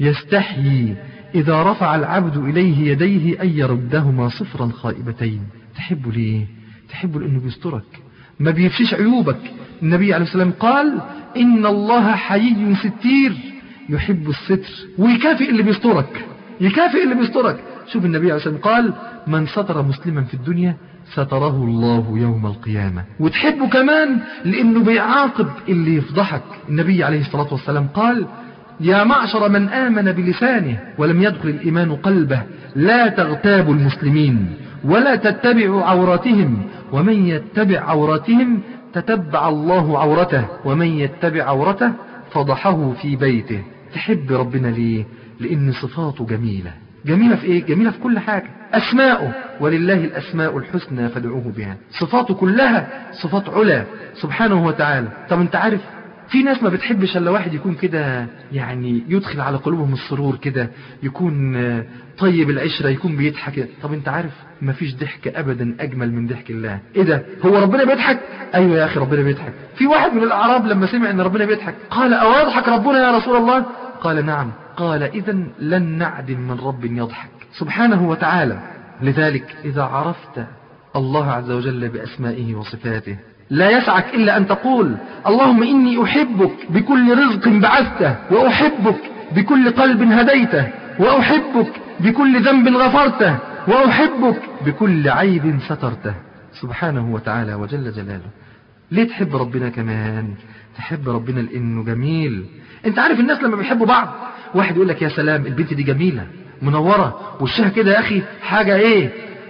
S3: يستحيي إذا رفع العبد إليه يديه أن يردهما صفرا خائبتين تحب ليه تحب لأنه بيسترك ما بيفشيش عيوبك النبي عليه السلام قال إن الله حيي ستير يحب الستر ويكافئ اللي بيسترك يكافئ اللي بيسترك شوف النبي عليه السلام قال من ستر مسلما في الدنيا ستره الله يوم القيامة وتحبه كمان لأنه بيعاقب اللي يفضحك النبي عليه الصلاة والسلام قال يا معشر من آمن بلسانه ولم يدخل الإيمان قلبه لا تغتابوا المسلمين ولا تتبعوا عوراتهم ومن يتبع عوراتهم تتبع الله عورته ومن يتبع عورته فضحه في بيته تحب ربنا ليه لأن صفاته جميلة جميلة في ايه جميلة في كل حاجة اسماؤه ولله الاسماء الحسنى فادعوه بها صفاته كلها صفات علا سبحانه وتعالى طب انت عارف في ناس ما بتحبش الا واحد يكون كده يعني يدخل على قلوبهم السرور كده يكون طيب العشرة يكون بيضحك طب انت عارف ما فيش ضحك ابدا اجمل من ضحك الله ايه ده هو ربنا بيضحك ايوه يا اخي ربنا بيضحك في واحد من الاعراب لما سمع ان ربنا بيضحك قال او يضحك ربنا يا رسول الله قال نعم قال إذا لن نعدم من رب يضحك سبحانه وتعالى لذلك إذا عرفت الله عز وجل بأسمائه وصفاته لا يسعك إلا أن تقول اللهم إني أحبك بكل رزق بعثته وأحبك بكل قلب هديته وأحبك بكل ذنب غفرته وأحبك بكل عيب سترته سبحانه وتعالى وجل جلاله ليه تحب ربنا كمان تحب ربنا لأنه جميل انت عارف الناس لما بيحبوا بعض واحد يقول لك يا سلام البنت دي جميلة منورة وشها كده يا أخي حاجة إيه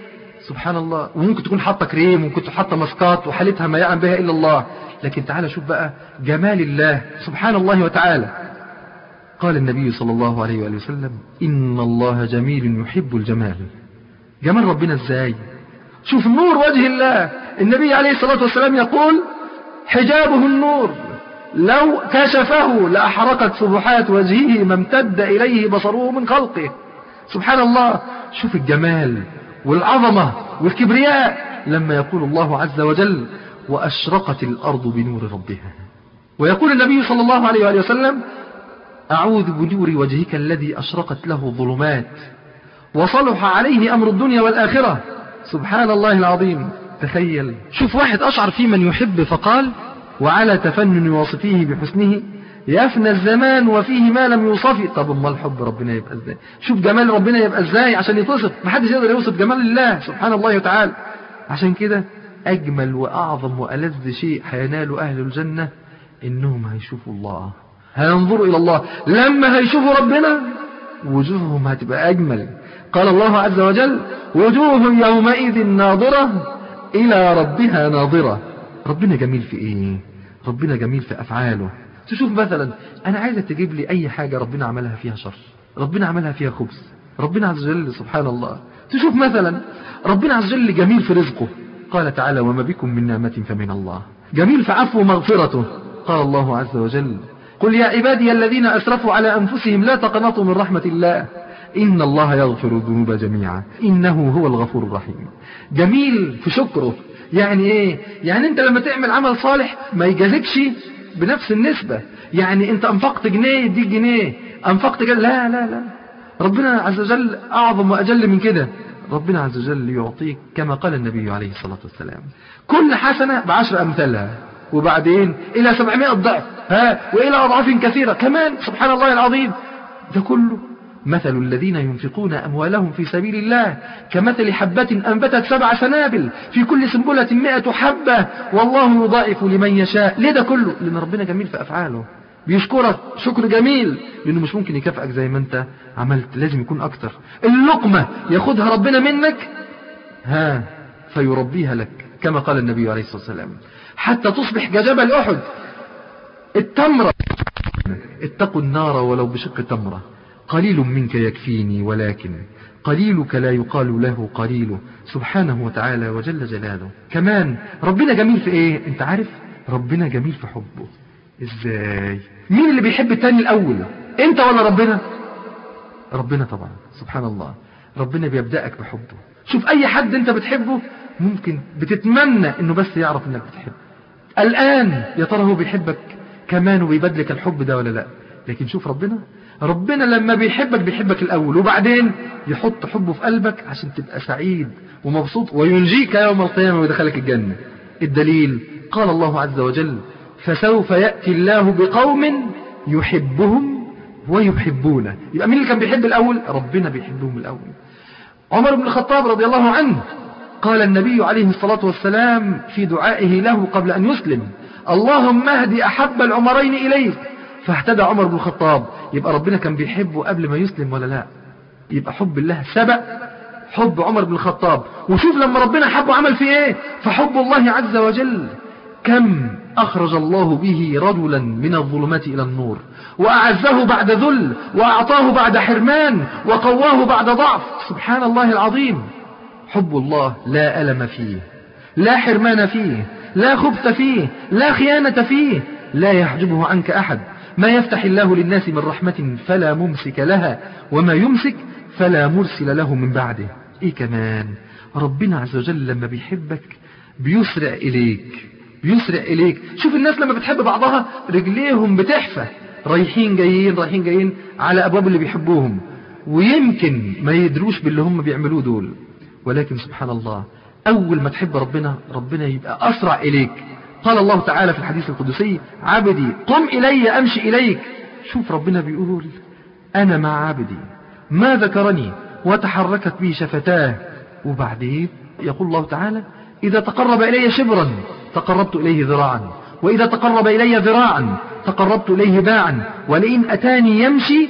S3: سبحان الله وممكن تكون حاطة كريم وممكن تكون حاطة ماسكات وحالتها ما يعلم بها إلا الله لكن تعالى شوف بقى جمال الله سبحان الله وتعالى قال النبي صلى الله عليه وآله وسلم إن الله جميل يحب الجمال جمال ربنا ازاي شوف نور وجه الله النبي عليه الصلاة والسلام يقول حجابه النور لو كشفه لأحرقت سبحات وجهه ما امتد إليه بصره من خلقه سبحان الله شوف الجمال والعظمة والكبرياء لما يقول الله عز وجل وأشرقت الأرض بنور ربها ويقول النبي صلى الله عليه وآله وسلم أعوذ بنور وجهك الذي أشرقت له ظلمات وصلح عليه أمر الدنيا والآخرة سبحان الله العظيم تخيل شوف واحد أشعر في من يحب فقال وعلى تفنن واصفيه بحسنه يفنى الزمان وفيه ما لم يوصفه طب امال حب ربنا يبقى ازاي شوف جمال ربنا يبقى ازاي عشان يتوصف محدش يقدر يوصف جمال الله سبحان الله وتعالى عشان كده أجمل وأعظم وألذ شيء هينال أهل الجنة إنهم هيشوفوا الله هينظروا إلى الله لما هيشوفوا ربنا وجوههم هتبقى أجمل قال الله عز وجل وجوه يومئذ ناظرة إلى ربها ناظرة ربنا جميل في إيه ربنا جميل في أفعاله تشوف مثلا أنا عايزك تجيب لي أي حاجة ربنا عملها فيها شر ربنا عملها فيها خبث ربنا عز وجل سبحان الله تشوف مثلا ربنا عز وجل جميل في رزقه قال تعالى وما بكم من نعمة فمن الله جميل في عفو ومغفرته قال الله عز وجل قل يا عبادي الذين أسرفوا على أنفسهم لا تقنطوا من رحمة الله إن الله يغفر الذنوب جميعا إنه هو الغفور الرحيم جميل في شكره يعني إيه يعني أنت لما تعمل عمل صالح ما يجازكش بنفس النسبة يعني أنت أنفقت جنيه يديك جنيه أنفقت جل لا لا لا ربنا عز وجل أعظم وأجل من كده ربنا عز وجل يعطيك كما قال النبي عليه الصلاة والسلام كل حسنة بعشر أمثالها وبعدين إلى سبعمائة ضعف ها وإلى أضعاف كثيرة كمان سبحان الله العظيم ده كله مثل الذين ينفقون أموالهم في سبيل الله كمثل حبة أنبتت سبع سنابل في كل سنبلة مئة حبة والله يضاعف لمن يشاء ليه ده كله لأن ربنا جميل في أفعاله بيشكرك شكر جميل لأنه مش ممكن يكافئك زي ما أنت عملت لازم يكون أكتر اللقمة ياخدها ربنا منك ها فيربيها لك كما قال النبي عليه الصلاة والسلام حتى تصبح كجبل أحد التمرة اتقوا النار ولو بشق تمرة قليل منك يكفيني ولكن قليلك لا يقال له قليل سبحانه وتعالى وجل جلاله كمان ربنا جميل في ايه انت عارف ربنا جميل في حبه ازاي مين اللي بيحب التاني الاول انت ولا ربنا ربنا طبعا سبحان الله ربنا بيبدأك بحبه شوف اي حد انت بتحبه ممكن بتتمنى انه بس يعرف انك بتحبه الان يا ترى هو بيحبك كمان وبيبادلك الحب ده ولا لا لكن شوف ربنا ربنا لما بيحبك بيحبك الأول وبعدين يحط حبه في قلبك عشان تبقى سعيد ومبسوط وينجيك يوم القيامة ويدخلك الجنة الدليل قال الله عز وجل فسوف يأتي الله بقوم يحبهم ويحبونه يبقى مين اللي كان بيحب الأول ربنا بيحبهم الأول عمر بن الخطاب رضي الله عنه قال النبي عليه الصلاة والسلام في دعائه له قبل أن يسلم اللهم اهدي أحب العمرين إليك فاهتدى عمر بن الخطاب يبقى ربنا كان بيحبه قبل ما يسلم ولا لا يبقى حب الله سبق حب عمر بن الخطاب وشوف لما ربنا حبه عمل فيه ايه فحب الله عز وجل كم أخرج الله به رجلا من الظلمات إلى النور وأعزه بعد ذل وأعطاه بعد حرمان وقواه بعد ضعف سبحان الله العظيم حب الله لا ألم فيه لا حرمان فيه لا خبث فيه لا خيانة فيه لا يحجبه عنك أحد ما يفتح الله للناس من رحمة فلا ممسك لها وما يمسك فلا مرسل له من بعده ايه كمان ربنا عز وجل لما بيحبك بيسرع إليك بيسرع إليك شوف الناس لما بتحب بعضها رجليهم بتحفى رايحين جايين رايحين جايين على أبواب اللي بيحبوهم ويمكن ما يدروش باللي هم بيعملوه دول ولكن سبحان الله أول ما تحب ربنا ربنا يبقى أسرع إليك قال الله تعالى في الحديث القدسي عبدي قم إلي أمشي إليك شوف ربنا بيقول أنا مع عبدي ما ذكرني وتحركت بي شفتاه وبعدين يقول الله تعالى إذا تقرب إلي شبرا تقربت إليه ذراعا وإذا تقرب إلي ذراعا تقربت إليه باعا ولئن أتاني يمشي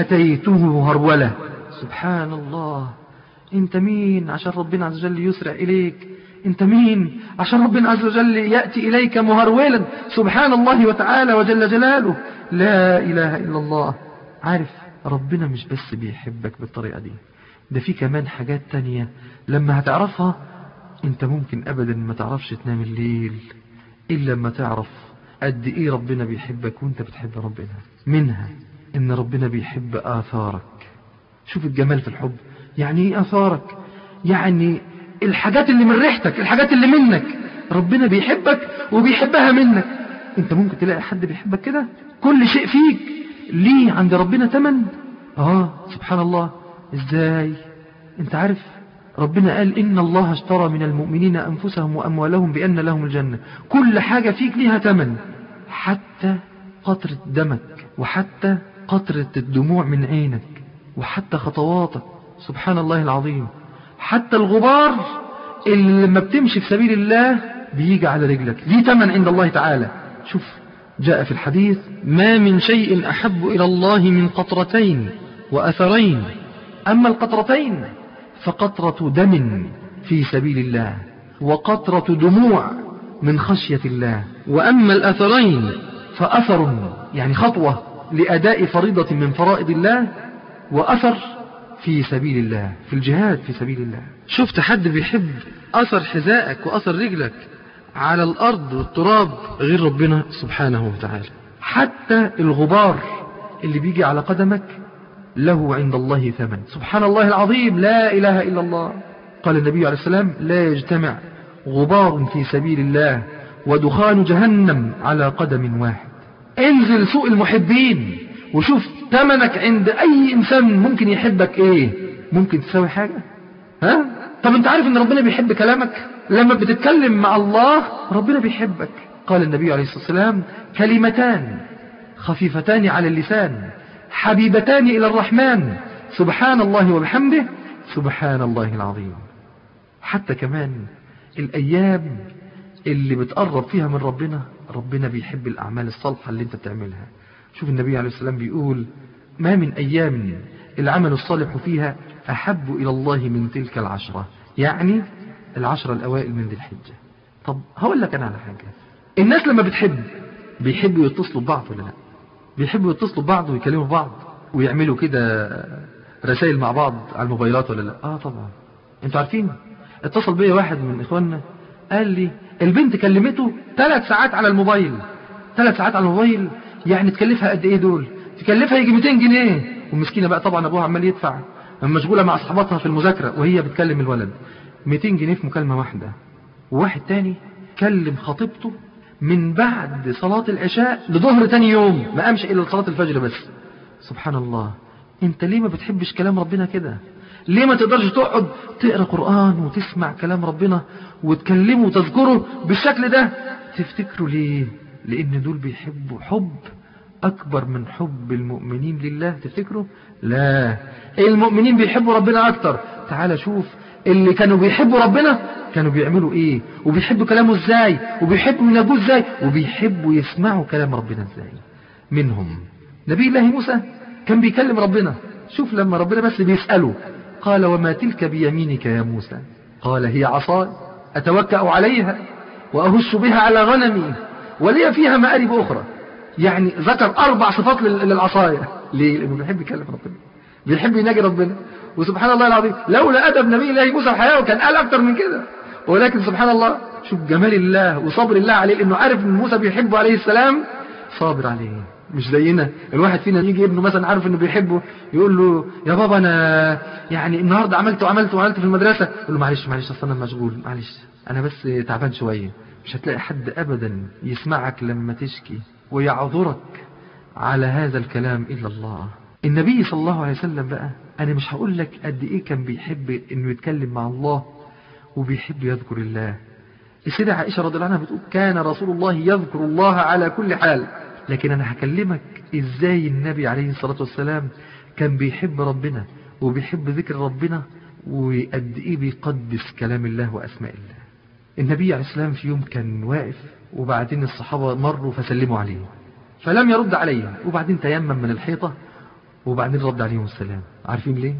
S3: أتيته هرولة سبحان الله انت مين عشان ربنا عز وجل يسرع إليك انت مين عشان ربنا عز وجل يأتي إليك مهرولا سبحان الله وتعالى وجل جلاله لا إله إلا الله عارف ربنا مش بس بيحبك بالطريقة دي ده في كمان حاجات تانية لما هتعرفها انت ممكن ابدا ما تعرفش تنام الليل الا لما تعرف قد ايه ربنا بيحبك وانت بتحب ربنا منها ان ربنا بيحب اثارك شوف الجمال في الحب يعني ايه اثارك يعني الحاجات اللي من ريحتك الحاجات اللي منك ربنا بيحبك وبيحبها منك انت ممكن تلاقي حد بيحبك كده كل شيء فيك ليه عند ربنا تمن اه سبحان الله ازاي انت عارف ربنا قال إن الله اشترى من المؤمنين أنفسهم وأموالهم بأن لهم الجنة كل حاجة فيك ليها تمن حتى قطرة دمك وحتى قطرة الدموع من عينك وحتى خطواتك سبحان الله العظيم حتى الغبار اللي لما بتمشي في سبيل الله بيجي على رجلك ليه تمن عند الله تعالى شوف جاء في الحديث
S6: ما من شيء أحب إلى الله من قطرتين وأثرين
S3: أما القطرتين فقطرة دم في سبيل الله وقطرة دموع من خشية الله
S6: وأما الأثرين
S3: فأثر يعني خطوة لأداء فريضة من فرائض الله وأثر في سبيل الله في الجهاد في سبيل الله
S6: شفت حد بيحب أثر حذائك وأثر رجلك على الأرض والتراب غير ربنا سبحانه وتعالى
S3: حتى الغبار اللي بيجي على قدمك له عند الله ثمن سبحان الله العظيم لا إله إلا الله قال النبي عليه السلام لا يجتمع غبار في سبيل الله ودخان جهنم على قدم واحد انزل سوق المحبين وشوف ثمنك عند أي إنسان ممكن يحبك إيه ممكن تساوي حاجة ها طب انت عارف ان ربنا بيحب كلامك لما بتتكلم مع الله ربنا بيحبك قال النبي عليه الصلاة والسلام كلمتان خفيفتان على اللسان حبيبتان إلى الرحمن سبحان الله وبحمده سبحان الله العظيم حتى كمان الأيام اللي بتقرب فيها من ربنا ربنا بيحب الأعمال الصالحة اللي انت بتعملها شوف النبي عليه السلام بيقول ما من أيام العمل الصالح فيها أحب إلى الله من تلك العشرة يعني العشرة الأوائل من ذي الحجة طب هقول لك أنا على حاجة الناس لما بتحب بيحبوا يتصلوا ببعض ولا لا بيحبوا يتصلوا ببعض ويكلموا بعض ويعملوا كده رسائل مع بعض على الموبايلات ولا لا اه طبعا انتوا عارفين اتصل بيا واحد من اخواننا قال لي البنت كلمته ثلاث ساعات على الموبايل ثلاث ساعات على الموبايل يعني تكلفها قد ايه دول تكلفها يجي 200 جنيه والمسكينه بقى طبعا ابوها عمال يدفع مشغوله مع اصحاباتها في المذاكره وهي بتكلم الولد 200 جنيه في مكالمه واحده وواحد تاني كلم خطيبته من بعد صلاة العشاء لظهر تاني يوم ما قامش إلا لصلاة الفجر بس سبحان الله انت ليه ما بتحبش كلام ربنا كده ليه ما تقدرش تقعد تقرأ قرآن وتسمع كلام ربنا وتكلمه وتذكره بالشكل ده تفتكروا ليه لأن دول بيحبوا حب أكبر من حب المؤمنين لله تفتكروا لا المؤمنين بيحبوا ربنا أكتر تعال شوف اللي كانوا بيحبوا ربنا كانوا بيعملوا ايه وبيحبوا كلامه ازاي وبيحبوا ينجوه ازاي وبيحبوا يسمعوا كلام ربنا ازاي منهم نبي الله موسى كان بيكلم ربنا شوف لما ربنا بس بيسأله قال وما تلك بيمينك يا موسى قال هي عصاي أتوكأ عليها وأهش بها على غنمي ولي فيها مآرب أخرى يعني ذكر أربع صفات للعصاية ليه؟ لأنه بيحب يكلم ربنا بيحب يناجي ربنا وسبحان الله العظيم لولا أدب نبي الله موسى الحياة وكان قال أكتر من كده ولكن سبحان الله شوف جمال الله وصبر الله عليه لأنه عارف أن موسى بيحبه عليه السلام صابر عليه مش زينا الواحد فينا يجي ابنه مثلا عارف انه بيحبه يقول له يا بابا انا يعني النهارده عملت وعملت وعملت في المدرسه يقول له معلش معلش اصل انا مشغول معلش انا بس تعبان شويه مش هتلاقي حد ابدا يسمعك لما تشكي ويعذرك على هذا الكلام الا الله النبي صلى الله عليه وسلم بقى انا مش هقول لك قد ايه كان بيحب انه يتكلم مع الله وبيحب يذكر الله السيدة عائشة رضي الله عنها بتقول كان رسول الله يذكر الله على كل حال لكن أنا هكلمك إزاي النبي عليه الصلاة والسلام كان بيحب ربنا وبيحب ذكر ربنا وقد إيه بيقدس كلام الله وأسماء الله النبي عليه السلام في يوم كان واقف وبعدين الصحابة مروا فسلموا عليه فلم يرد عليهم وبعدين تيمم من الحيطة وبعدين رد عليهم السلام عارفين ليه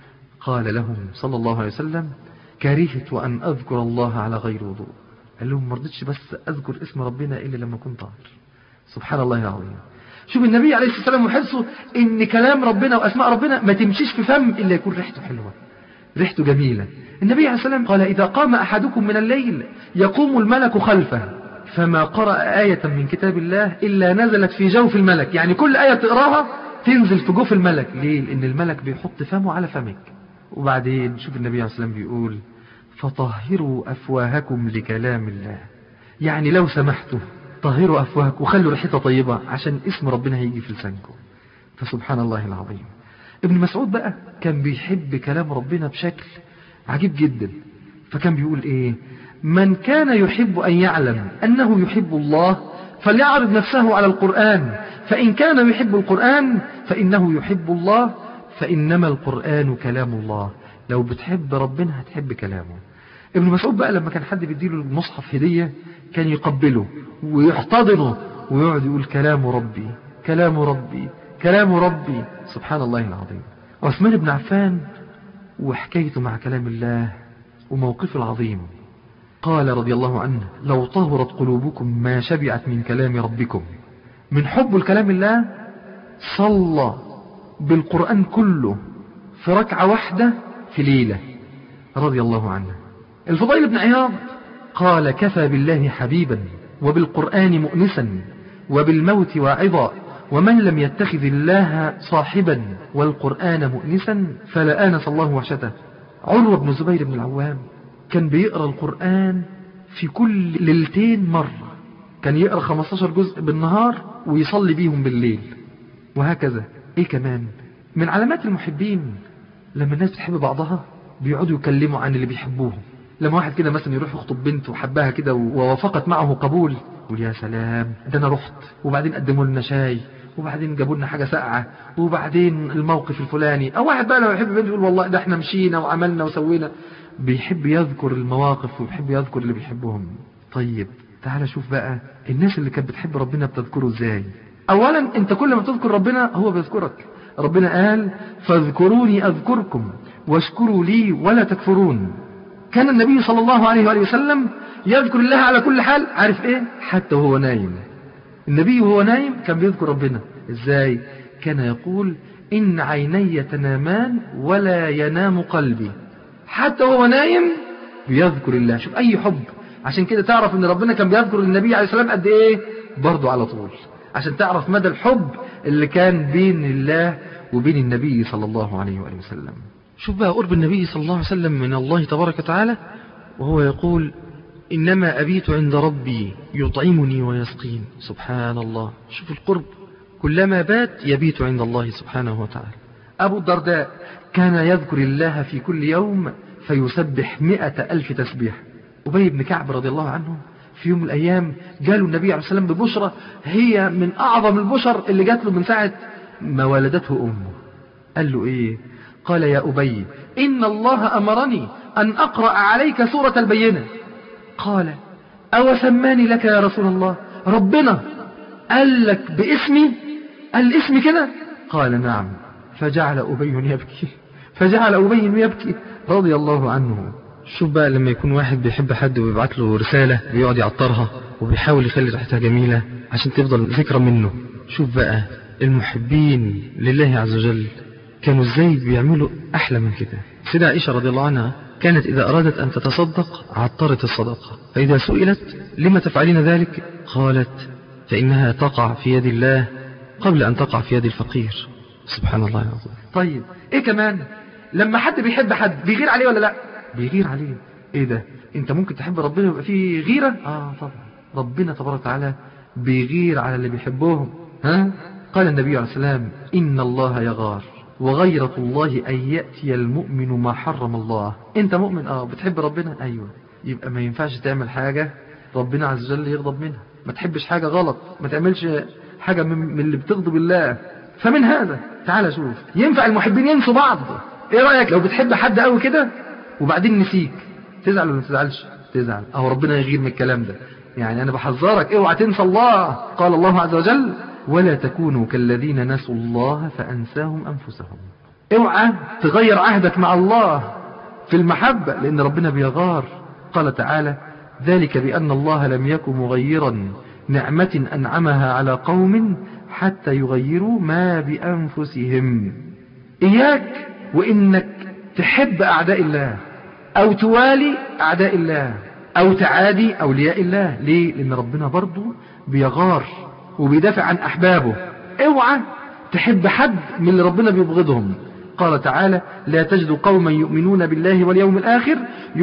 S3: قال لهم صلى الله عليه وسلم كرهت أن أذكر الله على غير وضوء قال لهم ما رضيتش بس أذكر اسم ربنا إلا لما كنت طاهر سبحان الله العظيم شوف النبي عليه الصلاة والسلام وحرصه ان كلام ربنا واسماء ربنا ما تمشيش في فم الا يكون ريحته حلوة ريحته جميلة النبي عليه الصلاة والسلام قال اذا قام احدكم من الليل يقوم الملك خلفه فما قرأ آية من كتاب الله إلا نزلت في جوف الملك يعني كل آية تقراها تنزل في جوف الملك ليه؟ لأن الملك بيحط فمه على فمك وبعدين شوف النبي عليه الصلاة والسلام بيقول فطهروا أفواهكم لكلام الله يعني لو سمحتوا طهروا أفواهكم وخلوا ريحتها طيبة عشان اسم ربنا هيجي في لسانكم فسبحان الله العظيم ابن مسعود بقى كان بيحب كلام ربنا بشكل عجيب جدا فكان بيقول ايه من كان يحب أن يعلم أنه يحب الله فليعرض نفسه على القرآن فإن كان يحب القرآن فإنه يحب الله فإنما القرآن كلام الله لو بتحب ربنا هتحب كلامه ابن مسعود بقى لما كان حد بيديله المصحف هدية كان يقبله ويحتضنه ويقعد يقول كلام ربي كلام ربي كلام ربي سبحان الله العظيم عثمان بن عفان وحكايته مع كلام الله وموقفه العظيم قال رضي الله عنه لو طهرت قلوبكم ما شبعت من كلام ربكم من حب الكلام الله صلى بالقرآن كله في ركعة واحدة في ليلة رضي الله عنه الفضيل بن عياض قال كفى بالله حبيبا وبالقرآن مؤنسا وبالموت واعظا ومن لم يتخذ الله صاحبا والقرآن مؤنسا فلا آنس الله وحشته عروة بن زبير بن العوام كان بيقرأ القرآن في كل ليلتين مرة كان يقرأ 15 جزء بالنهار ويصلي بيهم بالليل وهكذا ايه كمان من علامات المحبين لما الناس بتحب بعضها بيقعدوا يكلموا عن اللي بيحبوه لما واحد كده مثلا يروح يخطب بنت وحبها كده ووافقت معه قبول يقول يا سلام ده انا رحت وبعدين قدموا لنا شاي وبعدين جابوا لنا حاجه ساقعه وبعدين الموقف الفلاني او واحد بقى لو يحب بنت يقول والله ده احنا مشينا وعملنا وسوينا بيحب يذكر المواقف وبيحب يذكر اللي بيحبهم طيب تعال شوف بقى الناس اللي كانت بتحب ربنا بتذكره ازاي اولا انت كل ما تذكر ربنا هو بيذكرك ربنا قال فاذكروني اذكركم واشكروا لي ولا تكفرون كان النبي صلى الله عليه وآله وسلم يذكر الله على كل حال عارف ايه حتى وهو نايم النبي وهو نايم كان بيذكر ربنا ازاي كان يقول إن عيني تنامان ولا ينام قلبي حتى وهو نايم بيذكر الله شوف أي حب عشان كده تعرف ان ربنا كان بيذكر النبي عليه السلام قد ايه برضه على طول عشان تعرف مدى الحب اللي كان بين الله وبين النبي صلى الله عليه وآله وسلم
S6: شوف بقى قرب النبي صلى الله عليه وسلم من الله تبارك وتعالى وهو يقول إنما أبيت عند ربي يطعمني ويسقين سبحان الله شوف القرب كلما بات يبيت عند الله سبحانه وتعالى
S3: أبو الدرداء كان يذكر الله في كل يوم فيسبح مئة ألف تسبيح أبي بن كعب رضي الله عنه في يوم من الأيام جاله النبي عليه السلام ببشرة هي من أعظم البشر اللي جات له من ساعة ما ولدته أمه قال له إيه قال يا أبي إن الله أمرني أن أقرأ عليك سورة البينة قال أو سماني لك يا رسول الله ربنا قال لك باسمي قال اسمي كده قال نعم فجعل أبي يبكي فجعل أبي يبكي رضي الله عنه
S6: شوف بقى لما يكون واحد بيحب حد ويبعت له رسالة بيقعد يعطرها وبيحاول يخلي ريحتها جميلة عشان تفضل ذكرى منه شوف بقى المحبين لله عز وجل كانوا ازاي بيعملوا احلى من كده سيدة عائشة رضي الله عنها كانت إذا أرادت أن تتصدق عطرت الصدقة فإذا سئلت لما تفعلين ذلك قالت فإنها تقع في يد الله قبل أن تقع في يد الفقير سبحان الله العظيم
S3: طيب ايه كمان لما حد بيحب حد بيغير عليه ولا لا بيغير عليه ايه ده انت ممكن تحب ربنا يبقى فيه غيرة اه طبعا ربنا تبارك وتعالى بيغير على اللي بيحبهم ها قال النبي عليه السلام إن الله يغار وغيرة الله أن يأتي المؤمن ما حرم الله أنت مؤمن آه بتحب ربنا أيوة يبقى ما ينفعش تعمل حاجة ربنا عز وجل يغضب منها ما تحبش حاجة غلط ما تعملش حاجة من من اللي بتغضب الله فمن هذا تعال شوف ينفع المحبين ينسوا بعض ايه رأيك لو بتحب حد قوي كده وبعدين نسيك تزعل ولا ما تزعلش تزعل اهو ربنا يغير من الكلام ده يعني انا بحذرك اوعى تنسى الله قال الله عز وجل ولا تكونوا كالذين نسوا الله فأنساهم أنفسهم اوعى تغير عهدك مع الله في المحبة لأن ربنا بيغار قال تعالى ذلك بأن الله لم يكن مغيرا نعمة أنعمها على قوم حتى يغيروا ما بأنفسهم إياك وإنك تحب أعداء الله أو توالي أعداء الله أو تعادي أولياء الله ليه؟ لأن ربنا برضو بيغار وبيدافع عن أحبابه اوعى تحب حد من اللي ربنا بيبغضهم قال تعالى لا تجد قوما يؤمنون بالله واليوم الآخر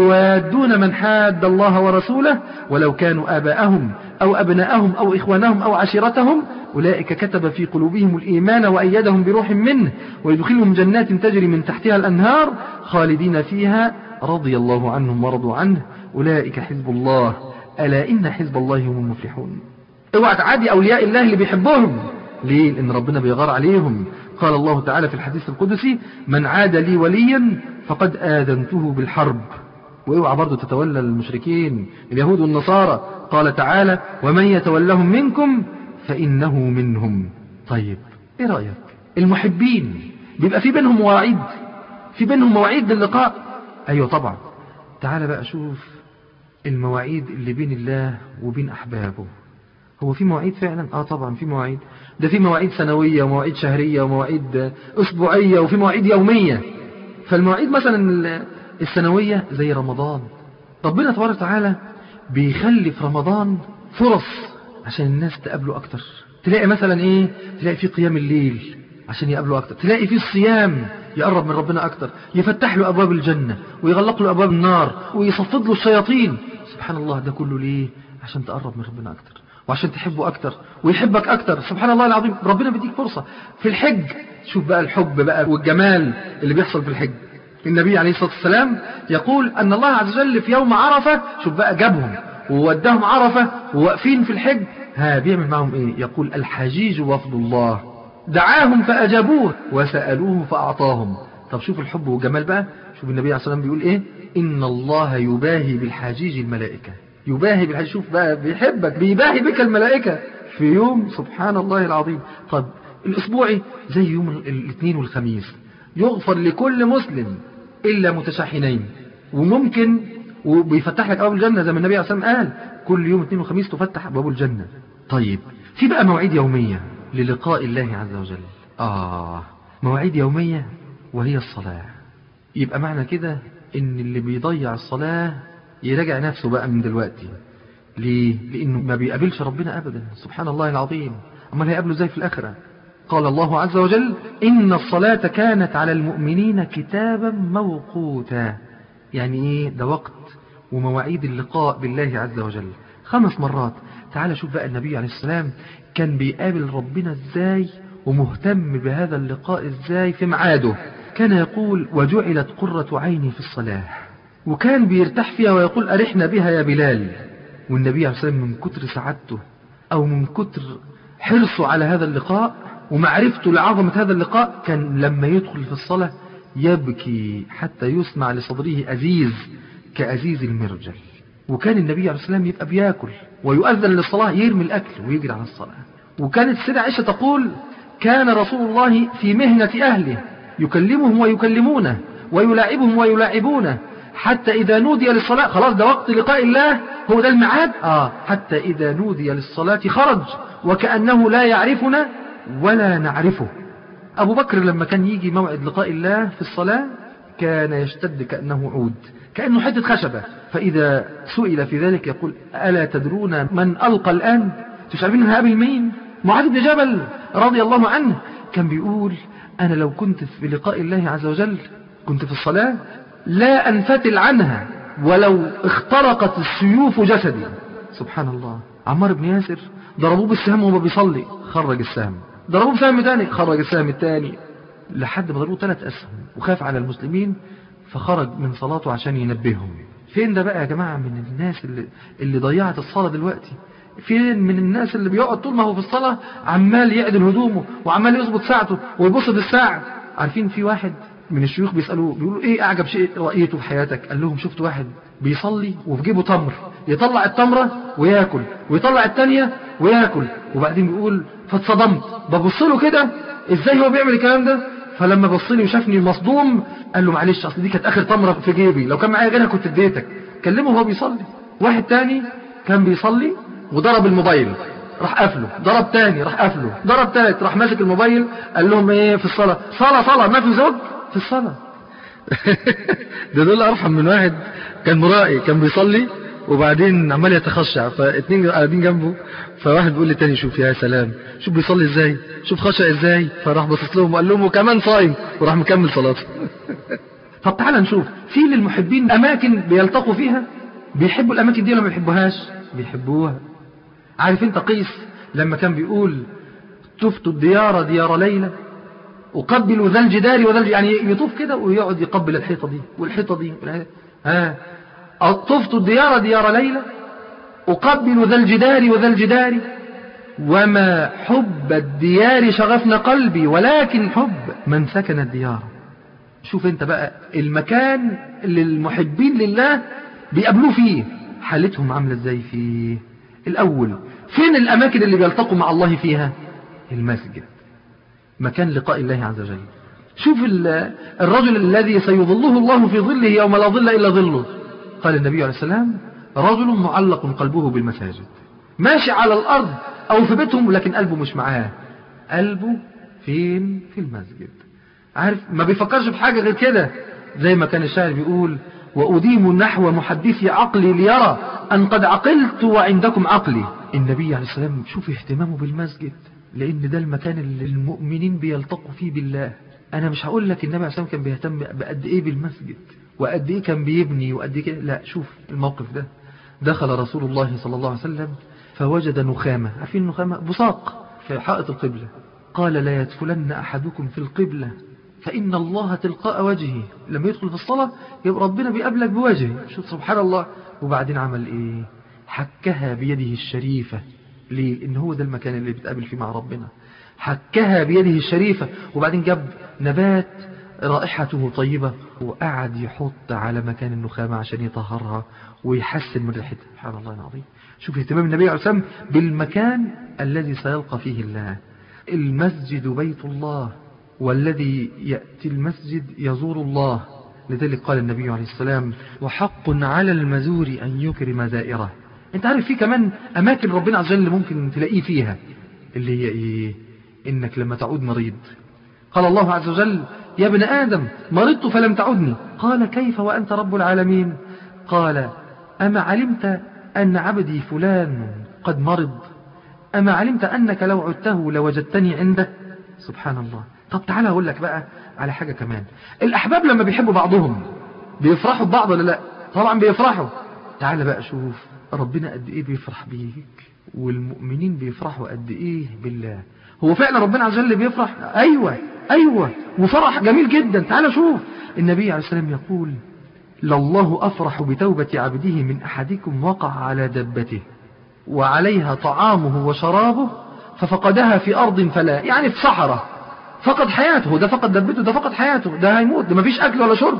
S3: يوادون من حاد الله ورسوله ولو كانوا آباءهم أو أبناءهم أو إخوانهم أو عشيرتهم أولئك كتب في قلوبهم الإيمان وأيدهم بروح منه ويدخلهم جنات تجري من تحتها الأنهار خالدين فيها رضي الله عنهم ورضوا عنه أولئك حزب الله ألا إن حزب الله هم المفلحون اوعى تعادي أولياء الله اللي بيحبهم ليه؟ لأن ربنا بيغار عليهم قال الله تعالى في الحديث القدسي من عاد لي وليا فقد آذنته بالحرب واوعى برضه تتولى المشركين اليهود والنصارى قال تعالى ومن يتولهم منكم فإنه منهم طيب ايه رأيك المحبين بيبقى في بينهم مواعيد في بينهم مواعيد للقاء ايوه طبعا تعال بقى شوف المواعيد اللي بين الله وبين احبابه هو في مواعيد فعلا اه طبعا في مواعيد ده في مواعيد سنوية ومواعيد شهرية ومواعيد اسبوعية وفي مواعيد يومية فالمواعيد مثلا السنوية زي رمضان ربنا تبارك وتعالى بيخلي في رمضان فرص عشان الناس تقابله اكتر تلاقي مثلا ايه تلاقي في قيام الليل عشان يقابله اكتر تلاقي في الصيام يقرب من ربنا اكتر يفتح له ابواب الجنة ويغلق له ابواب النار ويصفد له الشياطين سبحان الله ده كله ليه عشان تقرب من ربنا اكتر وعشان تحبه اكتر ويحبك اكتر سبحان الله العظيم ربنا بيديك فرصة في الحج شوف بقى الحب بقى والجمال اللي بيحصل في الحج النبي عليه الصلاة والسلام يقول أن الله عز وجل في يوم عرفة شوف بقى جابهم ووداهم عرفة وواقفين في الحج ها بيعمل معهم ايه يقول الحجيج وفد الله دعاهم فأجابوه وسألوه فأعطاهم طب شوف الحب والجمال بقى شوف النبي عليه الصلاة والسلام بيقول ايه إن الله يباهي بالحجيج الملائكة يباهي بالحجيج شوف بقى بيحبك بيباهي بك الملائكة في يوم سبحان الله العظيم طب الأسبوعي زي يوم الاثنين والخميس يغفر لكل مسلم إلا متشاحنين وممكن وبيفتح لك أبواب الجنة زي ما النبي عليه الصلاة والسلام قال كل يوم اثنين وخميس تفتح أبواب الجنة طيب في بقى مواعيد يومية للقاء الله عز وجل آه مواعيد يومية وهي الصلاة يبقى معنى كده إن اللي بيضيع الصلاة يراجع نفسه بقى من دلوقتي ليه؟ لأنه ما بيقابلش ربنا أبدا سبحان الله العظيم أما هيقابله زي في الآخرة قال الله عز وجل إن الصلاة كانت على المؤمنين كتابا موقوتا يعني إيه ده وقت ومواعيد اللقاء بالله عز وجل خمس مرات تعال شوف بقى النبي عليه السلام كان بيقابل ربنا ازاي ومهتم بهذا اللقاء ازاي في ميعاده كان يقول وجعلت قرة عيني في الصلاة وكان بيرتاح فيها ويقول أرحنا بها يا بلال والنبي عليه السلام من كتر سعادته أو من كتر حرصه على هذا اللقاء ومعرفته لعظمة هذا اللقاء كان لما يدخل في الصلاة يبكي حتى يسمع لصدره أزيز كأزيز المرجل وكان النبي عليه السلام يبقى بياكل ويؤذن للصلاة يرمي الأكل ويجري على الصلاة وكانت السيدة عائشة تقول كان رسول الله في مهنة أهله يكلمهم ويكلمونه ويلاعبهم ويلاعبونه حتى إذا نودي للصلاة خلاص ده وقت لقاء الله هو ده الميعاد آه حتى إذا نودي للصلاة خرج وكأنه لا يعرفنا ولا نعرفه أبو بكر لما كان يجي موعد لقاء الله في الصلاة كان يشتد كأنه عود كأنه حتة خشبة فإذا سئل في ذلك يقول ألا تدرون من ألقى الآن مش عارفين هقابل مين معاذ بن جبل رضي الله عنه كان بيقول أنا لو كنت في لقاء الله عز وجل كنت في الصلاة لا أنفتل عنها ولو اخترقت السيوف جسدي سبحان الله عمار بن ياسر ضربوه بالسهم وهو بيصلي خرج السهم ضربوه بسهم تاني خرج السهم التاني لحد ما ضربوه ثلاث أسهم وخاف على المسلمين فخرج من صلاته عشان ينبههم فين ده بقى يا جماعة من الناس اللي, اللي ضيعت الصلاة دلوقتي فين من الناس اللي بيقعد طول ما هو في الصلاة عمال يعدل هدومه وعمال يظبط ساعته ويبص في الساعة عارفين في واحد من الشيوخ بيسألوه بيقولوا ايه اعجب شيء رأيته في حياتك قال لهم شفت واحد بيصلي وفي جيبه تمر يطلع التمرة وياكل ويطلع التانية وياكل وبعدين بيقول فاتصدمت ببص له كده ازاي هو بيعمل الكلام ده فلما بص لي وشافني مصدوم قال له معلش اصل دي كانت اخر تمره في جيبي لو كان معايا غيرها كنت اديتك كلمه وهو بيصلي واحد تاني كان بيصلي وضرب الموبايل راح قافله ضرب تاني راح قافله ضرب تالت راح ماسك الموبايل قال لهم ايه في الصلاه صلاه صلاه ما في زوج في الصلاه ده دول ارحم من واحد كان مرائي كان بيصلي وبعدين عمال يتخشع فاتنين قاعدين جنبه فواحد بيقول للتاني شوف يا سلام شوف بيصلي ازاي شوف خشع ازاي فراح باصص لهم وقال لهم وكمان صايم وراح مكمل صلاته طب تعالى نشوف في للمحبين اماكن بيلتقوا فيها بيحبوا الاماكن دي ولا ما بيحبوهاش بيحبوها عارف انت قيس لما كان بيقول طفت الديار ديار ليلى أقبل ذا الجدار وذا يعني يطوف كده ويقعد يقبل الحيطة دي والحيطة دي ها طفت الديار ديار ليلى أقبل ذا الجدار وذا الجدار وما حب الديار شغفنا قلبي ولكن حب من سكن الديار شوف انت بقى المكان اللي المحبين لله بيقابلوه فيه حالتهم عاملة ازاي فيه الأول فين الأماكن اللي بيلتقوا مع الله فيها المسجد مكان لقاء الله عز وجل شوف ال- الرجل الذي سيظله الله في ظله يوم لا ظل إلا ظله قال النبي عليه السلام رجل معلق قلبه بالمساجد ماشي على الأرض أو في بيتهم لكن قلبه مش معاه قلبه فين في المسجد عارف ما بيفكرش في حاجة غير كده زي ما كان الشاعر بيقول وأديم نحو محدثي عقلي ليرى أن قد عقلت وعندكم عقلي النبي عليه السلام شوف اهتمامه بالمسجد لأن ده المكان اللي المؤمنين بيلتقوا فيه بالله أنا مش هقول لك النبي عليه السلام كان بيهتم بقد إيه بالمسجد وقد إيه كان بيبني وقد إيه كده لا شوف الموقف ده دخل رسول الله صلى الله عليه وسلم فوجد نخامة عارفين النخامة بصاق في حائط القبلة قال لا يدخلن أحدكم في القبلة فإن الله تلقاء وجهه لما يدخل في الصلاة يبقى ربنا بيقابلك بوجهه شوف سبحان الله وبعدين عمل إيه حكها بيده الشريفة ليه إن هو ده المكان اللي بتقابل فيه مع ربنا حكها بيده الشريفة وبعدين جاب نبات رائحته طيبة وقعد يحط على مكان النخامة عشان يطهرها ويحسن من ريحتها سبحان الله العظيم شوف اهتمام النبي عليه الصلاة والسلام بالمكان الذي سيلقى فيه الله المسجد بيت الله والذي يأتي المسجد يزور الله لذلك قال النبي عليه السلام وحق على المزور أن يكرم زائره انت عارف في كمان أماكن ربنا عز وجل ممكن تلاقيه فيها اللي هي إيه إنك لما تعود مريض قال الله عز وجل يا ابن آدم مرضت فلم تعدني قال كيف وأنت رب العالمين قال أما علمت أن عبدي فلان قد مرض أما علمت أنك لو عدته لوجدتني عنده سبحان الله طب تعالى أقول لك بقى على حاجة كمان الأحباب لما بيحبوا بعضهم بيفرحوا ببعض ولا لا طبعا بيفرحوا تعالى بقى شوف ربنا قد إيه بيفرح بيك والمؤمنين بيفرحوا قد إيه بالله هو فعلا ربنا عز وجل بيفرح أيوة أيوة وفرح جميل جدا تعالى شوف النبي عليه السلام يقول لله أفرح بتوبة عبده من أحدكم وقع على دبته وعليها طعامه وشرابه ففقدها في أرض فلا يعني في صحراء فقد حياته ده فقد دبته ده فقد حياته ده هيموت ده مفيش أكل ولا شرب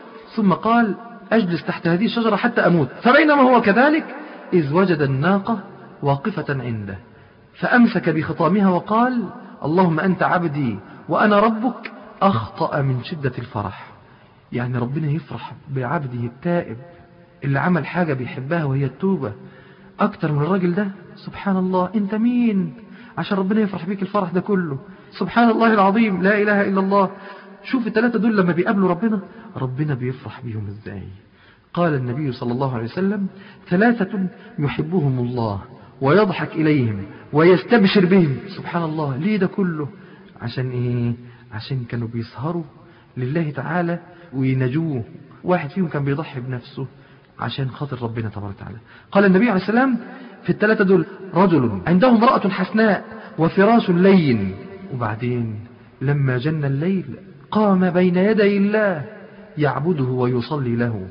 S3: ثم قال أجلس تحت هذه الشجرة حتى أموت فبينما هو كذلك إذ وجد الناقة واقفة عنده فأمسك بخطامها وقال اللهم أنت عبدي وأنا ربك أخطأ من شدة الفرح يعني ربنا يفرح بعبده التائب اللي عمل حاجة بيحبها وهي التوبة أكتر من الراجل ده سبحان الله أنت مين عشان ربنا يفرح بيك الفرح ده كله سبحان الله العظيم لا إله إلا الله شوف الثلاثة دول لما بيقابلوا ربنا ربنا بيفرح بيهم إزاي قال النبي صلى الله عليه وسلم ثلاثة يحبهم الله ويضحك إليهم ويستبشر بهم سبحان الله ليه ده كله عشان إيه عشان كانوا بيسهروا لله تعالى وينجوه واحد فيهم كان بيضحي بنفسه عشان خاطر ربنا تبارك وتعالى قال النبي عليه السلام في الثلاثة دول رجل عنده امرأة حسناء وفراش لين وبعدين لما جن الليل قام بين يدي الله يعبده ويصلي له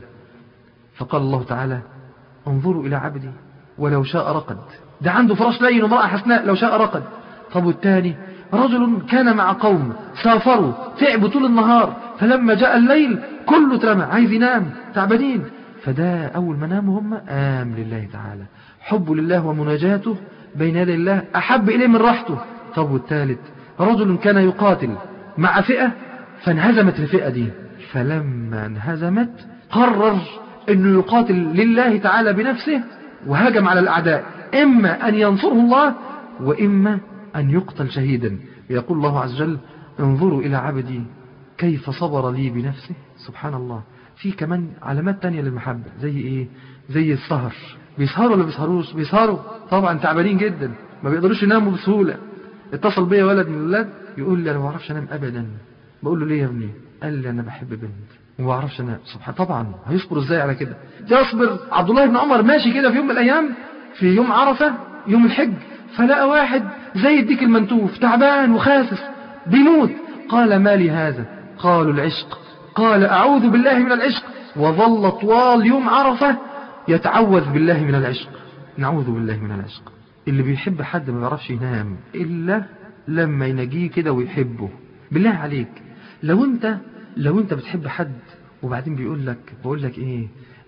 S3: فقال الله تعالى انظروا إلى عبدي ولو شاء رقد ده عنده فراش لين وامرأة حسناء لو شاء رقد طب والتاني رجل كان مع قوم سافروا تعبوا طول النهار فلما جاء الليل كله ترمى عايز ينام تعبانين فده أول ما ناموا هم آم لله تعالى حب لله ومناجاته بين يدي الله أحب إليه من راحته طب والثالث رجل كان يقاتل مع فئة فانهزمت الفئة دي فلما انهزمت قرر أنه يقاتل لله تعالى بنفسه وهاجم على الأعداء إما أن ينصره الله وإما أن يقتل شهيدا يقول الله عز وجل انظروا إلى عبدي كيف صبر لي بنفسه سبحان الله في كمان علامات تانية للمحبة زي ايه زي السهر بيسهروا ولا بيسهروش بيسهروا طبعا تعبانين جدا ما بيقدروش يناموا بسهولة اتصل بيا ولد من الولاد يقول لي انا ما بعرفش انام ابدا بقول له ليه يا ابني قال لي انا بحب بنت وما بعرفش انام سبحان طبعا هيصبر ازاي على كده يصبر عبد الله بن عمر ماشي كده في يوم من الايام في يوم عرفة يوم الحج فلقى واحد زي الديك المنتوف تعبان وخاسس بيموت قال ما لي هذا قالوا العشق قال أعوذ بالله من العشق وظل طوال يوم عرفة يتعوذ بالله من العشق نعوذ بالله من العشق اللي بيحب حد ما بيعرفش ينام إلا لما ينجيه كده ويحبه بالله عليك لو انت لو انت بتحب حد وبعدين بيقول لك بقول لك ايه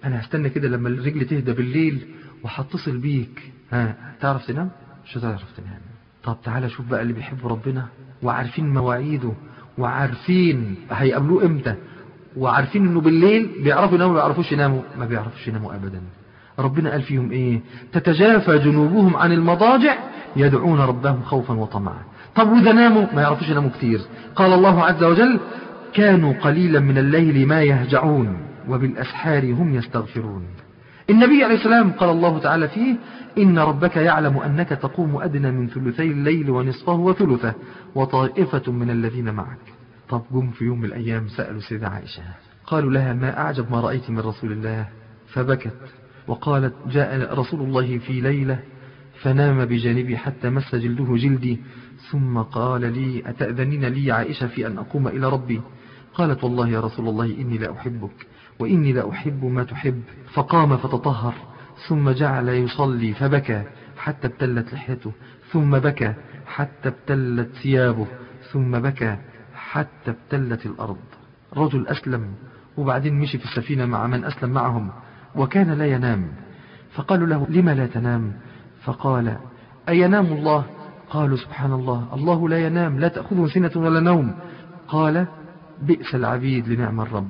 S3: انا هستنى كده لما الرجل تهدى بالليل وهتصل بيك ها تعرف تنام مش هتعرف تنام طب تعالى شوف بقى اللي بيحبوا ربنا وعارفين مواعيده وعارفين هيقابلوه امتى وعارفين انه بالليل بيعرفوا يناموا ما بيعرفوش يناموا ما بيعرفوش يناموا ابدا ربنا قال فيهم ايه تتجافى جنوبهم عن المضاجع يدعون ربهم خوفا وطمعا طب واذا ناموا ما يعرفوش يناموا كتير قال الله عز وجل كانوا قليلا من الليل ما يهجعون وبالاسحار هم يستغفرون النبي عليه السلام قال الله تعالى فيه إن ربك يعلم أنك تقوم أدنى من ثلثي الليل ونصفه وثلثه وطائفة من الذين معك طب جم في يوم من الأيام سألوا سيدة عائشة قالوا لها ما أعجب ما رأيت من رسول الله فبكت وقالت جاء رسول الله في ليلة فنام بجانبي حتى مس جلده جلدي ثم قال لي أتأذنين لي عائشة في أن أقوم إلى ربي قالت والله يا رسول الله إني لا أحبك وإني لا أحب ما تحب فقام فتطهر ثم جعل يصلي فبكى حتى ابتلت لحيته ثم بكى حتى ابتلت ثيابه ثم بكى حتى ابتلت الأرض رجل أسلم وبعدين مشي في السفينة مع من أسلم معهم وكان لا ينام فقالوا له لما لا تنام فقال أينام الله قالوا سبحان الله الله لا ينام لا تأخذه سنة ولا نوم قال بئس العبيد لنعم الرب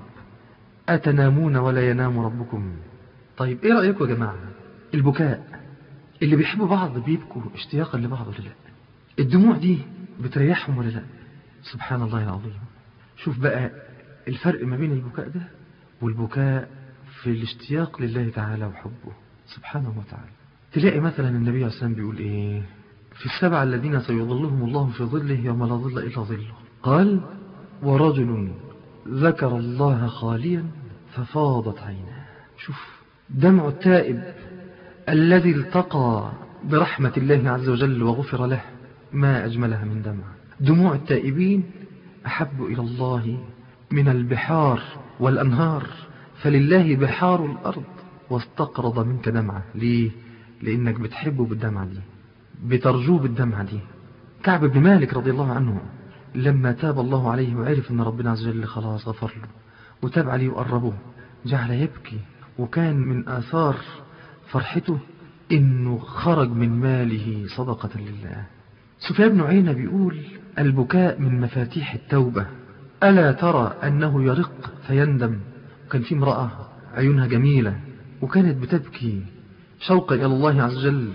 S3: أتنامون ولا ينام ربكم طيب ايه رأيكم يا جماعة البكاء اللي بيحبوا بعض بيبكوا اشتياقا لبعض ولا لا الدموع دي بتريحهم ولا لا سبحان الله العظيم شوف بقى الفرق ما بين البكاء ده والبكاء في الاشتياق لله تعالى وحبه سبحانه وتعالى تلاقي مثلا النبي عليه الصلاة والسلام بيقول ايه في السبعة الذين سيظلهم الله في ظله يوم لا ظل إلا ظله قال ورجل ذكر الله خاليا ففاضت عيناه شوف دمع التائب الذي التقى برحمة الله عز وجل وغفر له ما أجملها من دمع دموع التائبين أحب إلى الله من البحار والأنهار فلله بحار الأرض واستقرض منك دمعة ليه؟ لأنك بتحبه بالدمعة دي بترجوه بالدمعة دي كعب بن مالك رضي الله عنه لما تاب الله عليه وعرف أن ربنا عز وجل خلاص غفر له وتاب عليه وقربه جعل يبكي وكان من آثار فرحته إنه خرج من ماله صدقة لله سفيان بن عيينة بيقول البكاء من مفاتيح التوبة ألا ترى أنه يرق فيندم وكان في امرأة عيونها جميلة وكانت بتبكي شوقا إلى الله عز وجل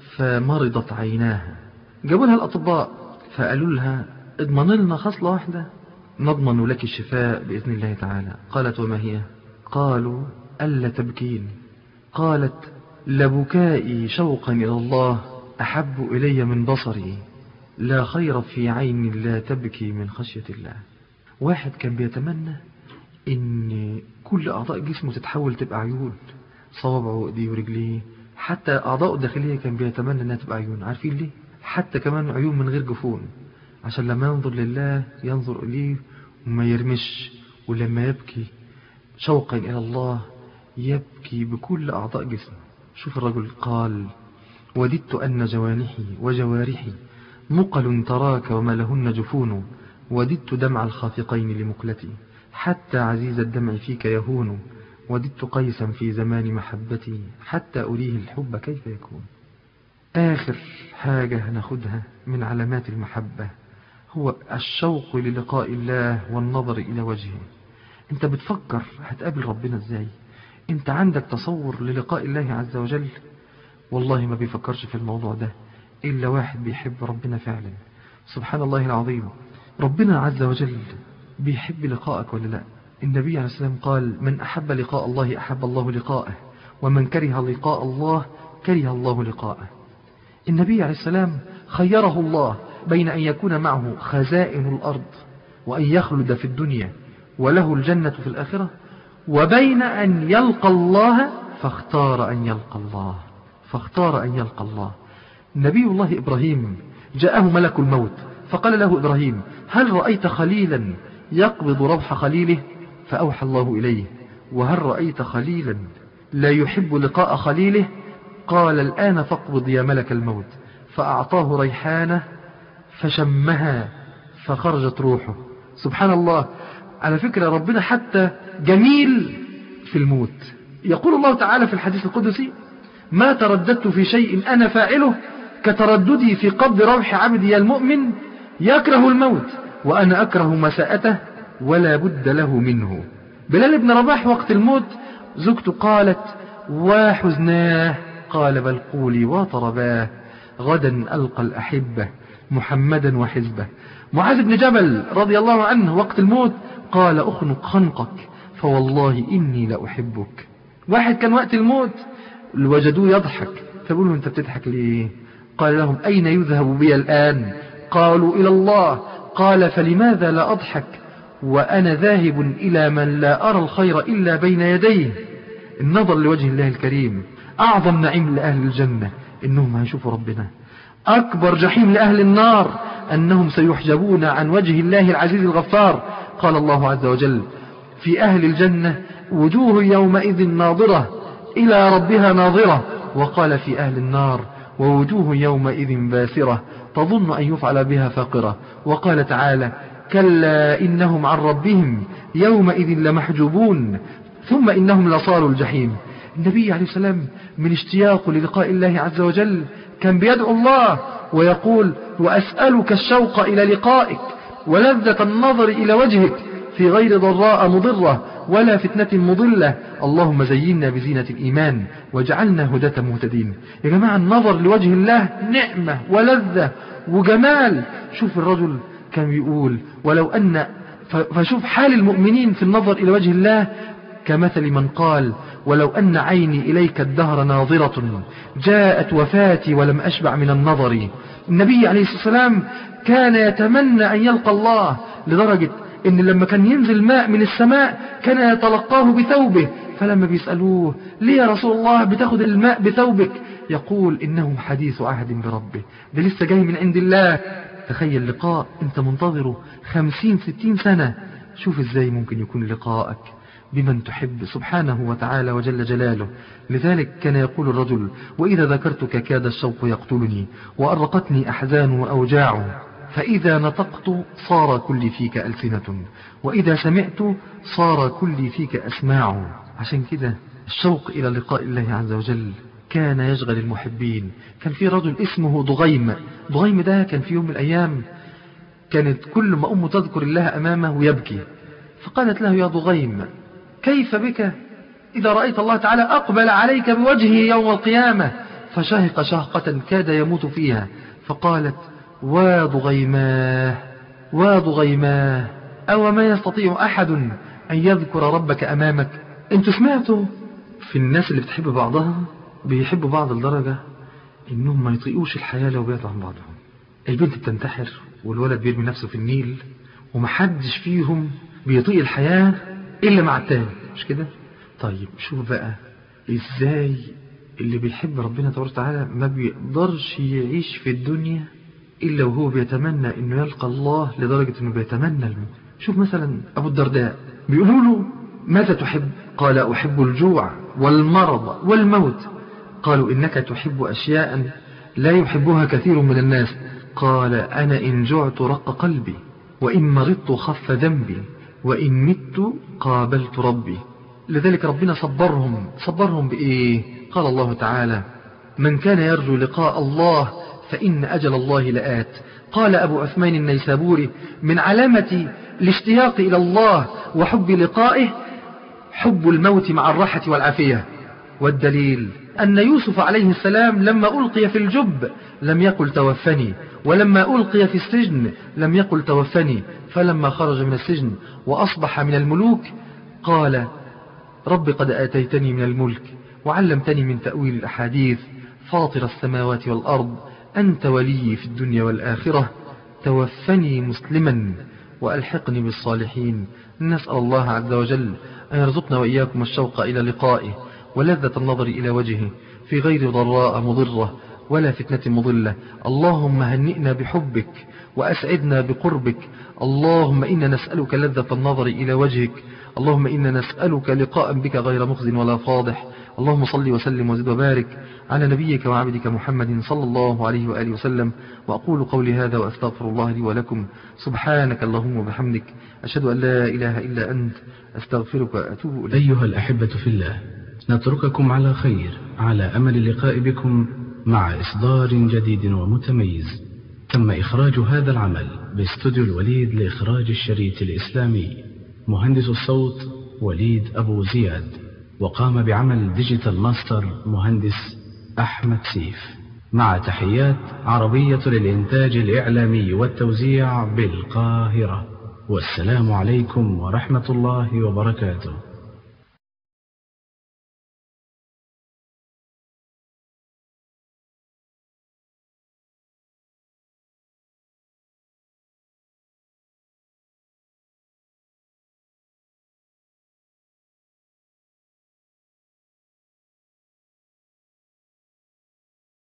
S3: فمرضت عيناها جابوا لها الأطباء فقالوا لها اضمن لنا خصلة واحدة نضمن لك الشفاء بإذن الله تعالى قالت وما هي قالوا ألا تبكين قالت لبكائي شوقا إلى الله أحب إلي من بصري لا خير في عين لا تبكي من خشية الله واحد كان بيتمنى ان كل اعضاء جسمه تتحول تبقى عيون صوابعه وايديه ورجليه حتى اعضاءه الداخليه كان بيتمنى انها تبقى عيون عارفين ليه حتى كمان عيون من غير جفون عشان لما ينظر لله ينظر اليه وما يرمش ولما يبكي شوقا الى الله يبكي بكل اعضاء جسمه شوف الرجل قال وددت ان جوانحي وجوارحي مقل تراك وما لهن جفون وددت دمع الخافقين لمقلتي حتى عزيز الدمع فيك يهون وددت قيسا في زمان محبتي حتى أريه الحب كيف يكون آخر حاجة ناخدها من علامات المحبة هو الشوق للقاء الله والنظر إلى وجهه انت بتفكر هتقابل ربنا ازاي انت عندك تصور للقاء الله عز وجل والله ما بيفكرش في الموضوع ده إلا واحد بيحب ربنا فعلا سبحان الله العظيم ربنا عز وجل بيحب لقاءك ولا لا النبي عليه السلام قال من أحب لقاء الله أحب الله لقاءه ومن كره لقاء الله كره الله لقاءه النبي عليه السلام خيره الله بين أن يكون معه خزائن الأرض وأن يخلد في الدنيا وله الجنة في الآخرة وبين أن يلقى الله فاختار أن يلقى الله فاختار أن يلقى الله نبي الله إبراهيم جاءه ملك الموت فقال له إبراهيم هل رأيت خليلا يقبض روح خليله فأوحى الله إليه وهل رأيت خليلا لا يحب لقاء خليله قال الآن فاقبض يا ملك الموت فأعطاه ريحانة فشمها فخرجت روحه سبحان الله على فكرة ربنا حتى جميل في الموت يقول الله تعالى في الحديث القدسي ما ترددت في شيء أنا فاعله كترددي في قبض روح عبدي المؤمن يكره الموت وأنا أكره مساءته ولا بد له منه بلال بن رباح وقت الموت زوجته قالت وحزناه قال بل قولي وطرباه غدا ألقى الأحبة محمدا وحزبه معاذ بن جبل رضي الله عنه وقت الموت قال أخنق خنقك فوالله إني لأحبك واحد كان وقت الموت وجدوه يضحك فبقولوا أنت بتضحك ليه قال لهم أين يذهب بي الآن قالوا إلى الله قال فلماذا لا أضحك وأنا ذاهب إلى من لا أرى الخير إلا بين يديه النظر لوجه الله الكريم أعظم نعيم لأهل الجنة إنهم هيشوفوا ربنا أكبر جحيم لأهل النار أنهم سيحجبون عن وجه الله العزيز الغفار قال الله عز وجل في أهل الجنة وجوه يومئذ ناظرة إلى ربها ناظرة وقال في أهل النار ووجوه يومئذ باسرة تظن أن يفعل بها فاقرة وقال تعالى كلا إنهم عن ربهم يومئذ لمحجوبون ثم إنهم لصالوا الجحيم النبي عليه السلام من اشتياقه للقاء الله عز وجل كان بيدعو الله ويقول وأسألك الشوق إلى لقائك ولذة النظر إلى وجهك في غير ضراء مضرة ولا فتنة مضلة اللهم زينا بزينة الإيمان واجعلنا هداة مهتدين يا جماعة النظر لوجه الله نعمة ولذة وجمال شوف الرجل كان بيقول ولو أن فشوف حال المؤمنين في النظر إلى وجه الله كمثل من قال ولو أن عيني إليك الدهر ناظرة جاءت وفاتي ولم أشبع من النظر النبي عليه الصلاة والسلام كان يتمنى أن يلقى الله لدرجة ان لما كان ينزل ماء من السماء كان يتلقاه بثوبه فلما بيسألوه ليه يا رسول الله بتاخد الماء بثوبك يقول إنه حديث عهد بربه ده لسه جاي من عند الله تخيل لقاء انت منتظره خمسين ستين سنة شوف ازاي ممكن يكون لقاءك بمن تحب سبحانه وتعالى وجل جلاله لذلك كان يقول الرجل وإذا ذكرتك كاد الشوق يقتلني وأرقتني أحزان وأوجاع فإذا نطقت صار كل فيك ألسنة وإذا سمعت صار كل فيك أسماع عشان كده الشوق إلى لقاء الله عز وجل كان يشغل المحبين كان في رجل اسمه ضغيم ضغيم ده كان في يوم من الأيام كانت كل ما أمه تذكر الله أمامه يبكي فقالت له يا ضغيم كيف بك إذا رأيت الله تعالى أقبل عليك بوجهه يوم القيامة فشهق شهقة كاد يموت فيها فقالت وضغيماه وضغيماه أو ما يستطيع أحد أن يذكر ربك أمامك أنتوا سمعتوا في الناس اللي بتحب بعضها بيحبوا بعض لدرجة إنهم ما يطيقوش الحياة لو بعدوا عن بعضهم البنت بتنتحر والولد بيرمي نفسه في النيل ومحدش فيهم بيطيق الحياة إلا مع التاني مش كده طيب شوف بقى إزاي اللي بيحب ربنا تبارك وتعالى ما بيقدرش يعيش في الدنيا إلا وهو بيتمنى إنه يلقى الله لدرجة إنه بيتمنى الموت شوف مثلا أبو الدرداء بيقولوا له ماذا تحب قال أحب الجوع والمرض والموت قالوا إنك تحب أشياء لا يحبها كثير من الناس قال أنا إن جعت رق قلبي وإن مرضت خف ذنبي وإن مت قابلت ربي لذلك ربنا صبرهم صبرهم بإيه قال الله تعالى من كان يرجو لقاء الله فإن أجل الله لآت قال أبو عثمان النيسابوري من علامة الاشتياق إلى الله وحب لقائه حب الموت مع الراحة والعافية والدليل أن يوسف عليه السلام لما ألقي في الجب لم يقل توفني ولما ألقي في السجن لم يقل توفني فلما خرج من السجن وأصبح من الملوك قال رب قد آتيتني من الملك وعلمتني من تأويل الأحاديث فاطر السماوات والأرض أنت ولي في الدنيا والآخرة توفني مسلما وألحقني بالصالحين نسأل الله عز وجل أن يرزقنا وإياكم الشوق إلى لقائه ولذة النظر إلى وجهه في غير ضراء مضرة ولا فتنة مضلة اللهم هنئنا بحبك وأسعدنا بقربك اللهم إنا نسألك لذة النظر إلى وجهك اللهم إنا نسألك لقاء بك غير مخز ولا فاضح اللهم صل وسلم وزد وبارك على نبيك وعبدك محمد صلى الله عليه وآله وسلم وأقول قولي هذا وأستغفر الله لي ولكم سبحانك اللهم وبحمدك أشهد أن لا إله إلا أنت أستغفرك وأتوب إليك
S2: أيها الأحبة في الله نترككم على خير على أمل اللقاء بكم مع إصدار جديد ومتميز تم إخراج هذا العمل باستوديو الوليد لإخراج الشريط الإسلامي مهندس الصوت وليد أبو زياد وقام بعمل ديجيتال ماستر مهندس أحمد سيف مع تحيات عربية للإنتاج الإعلامي والتوزيع بالقاهرة والسلام عليكم ورحمة الله وبركاته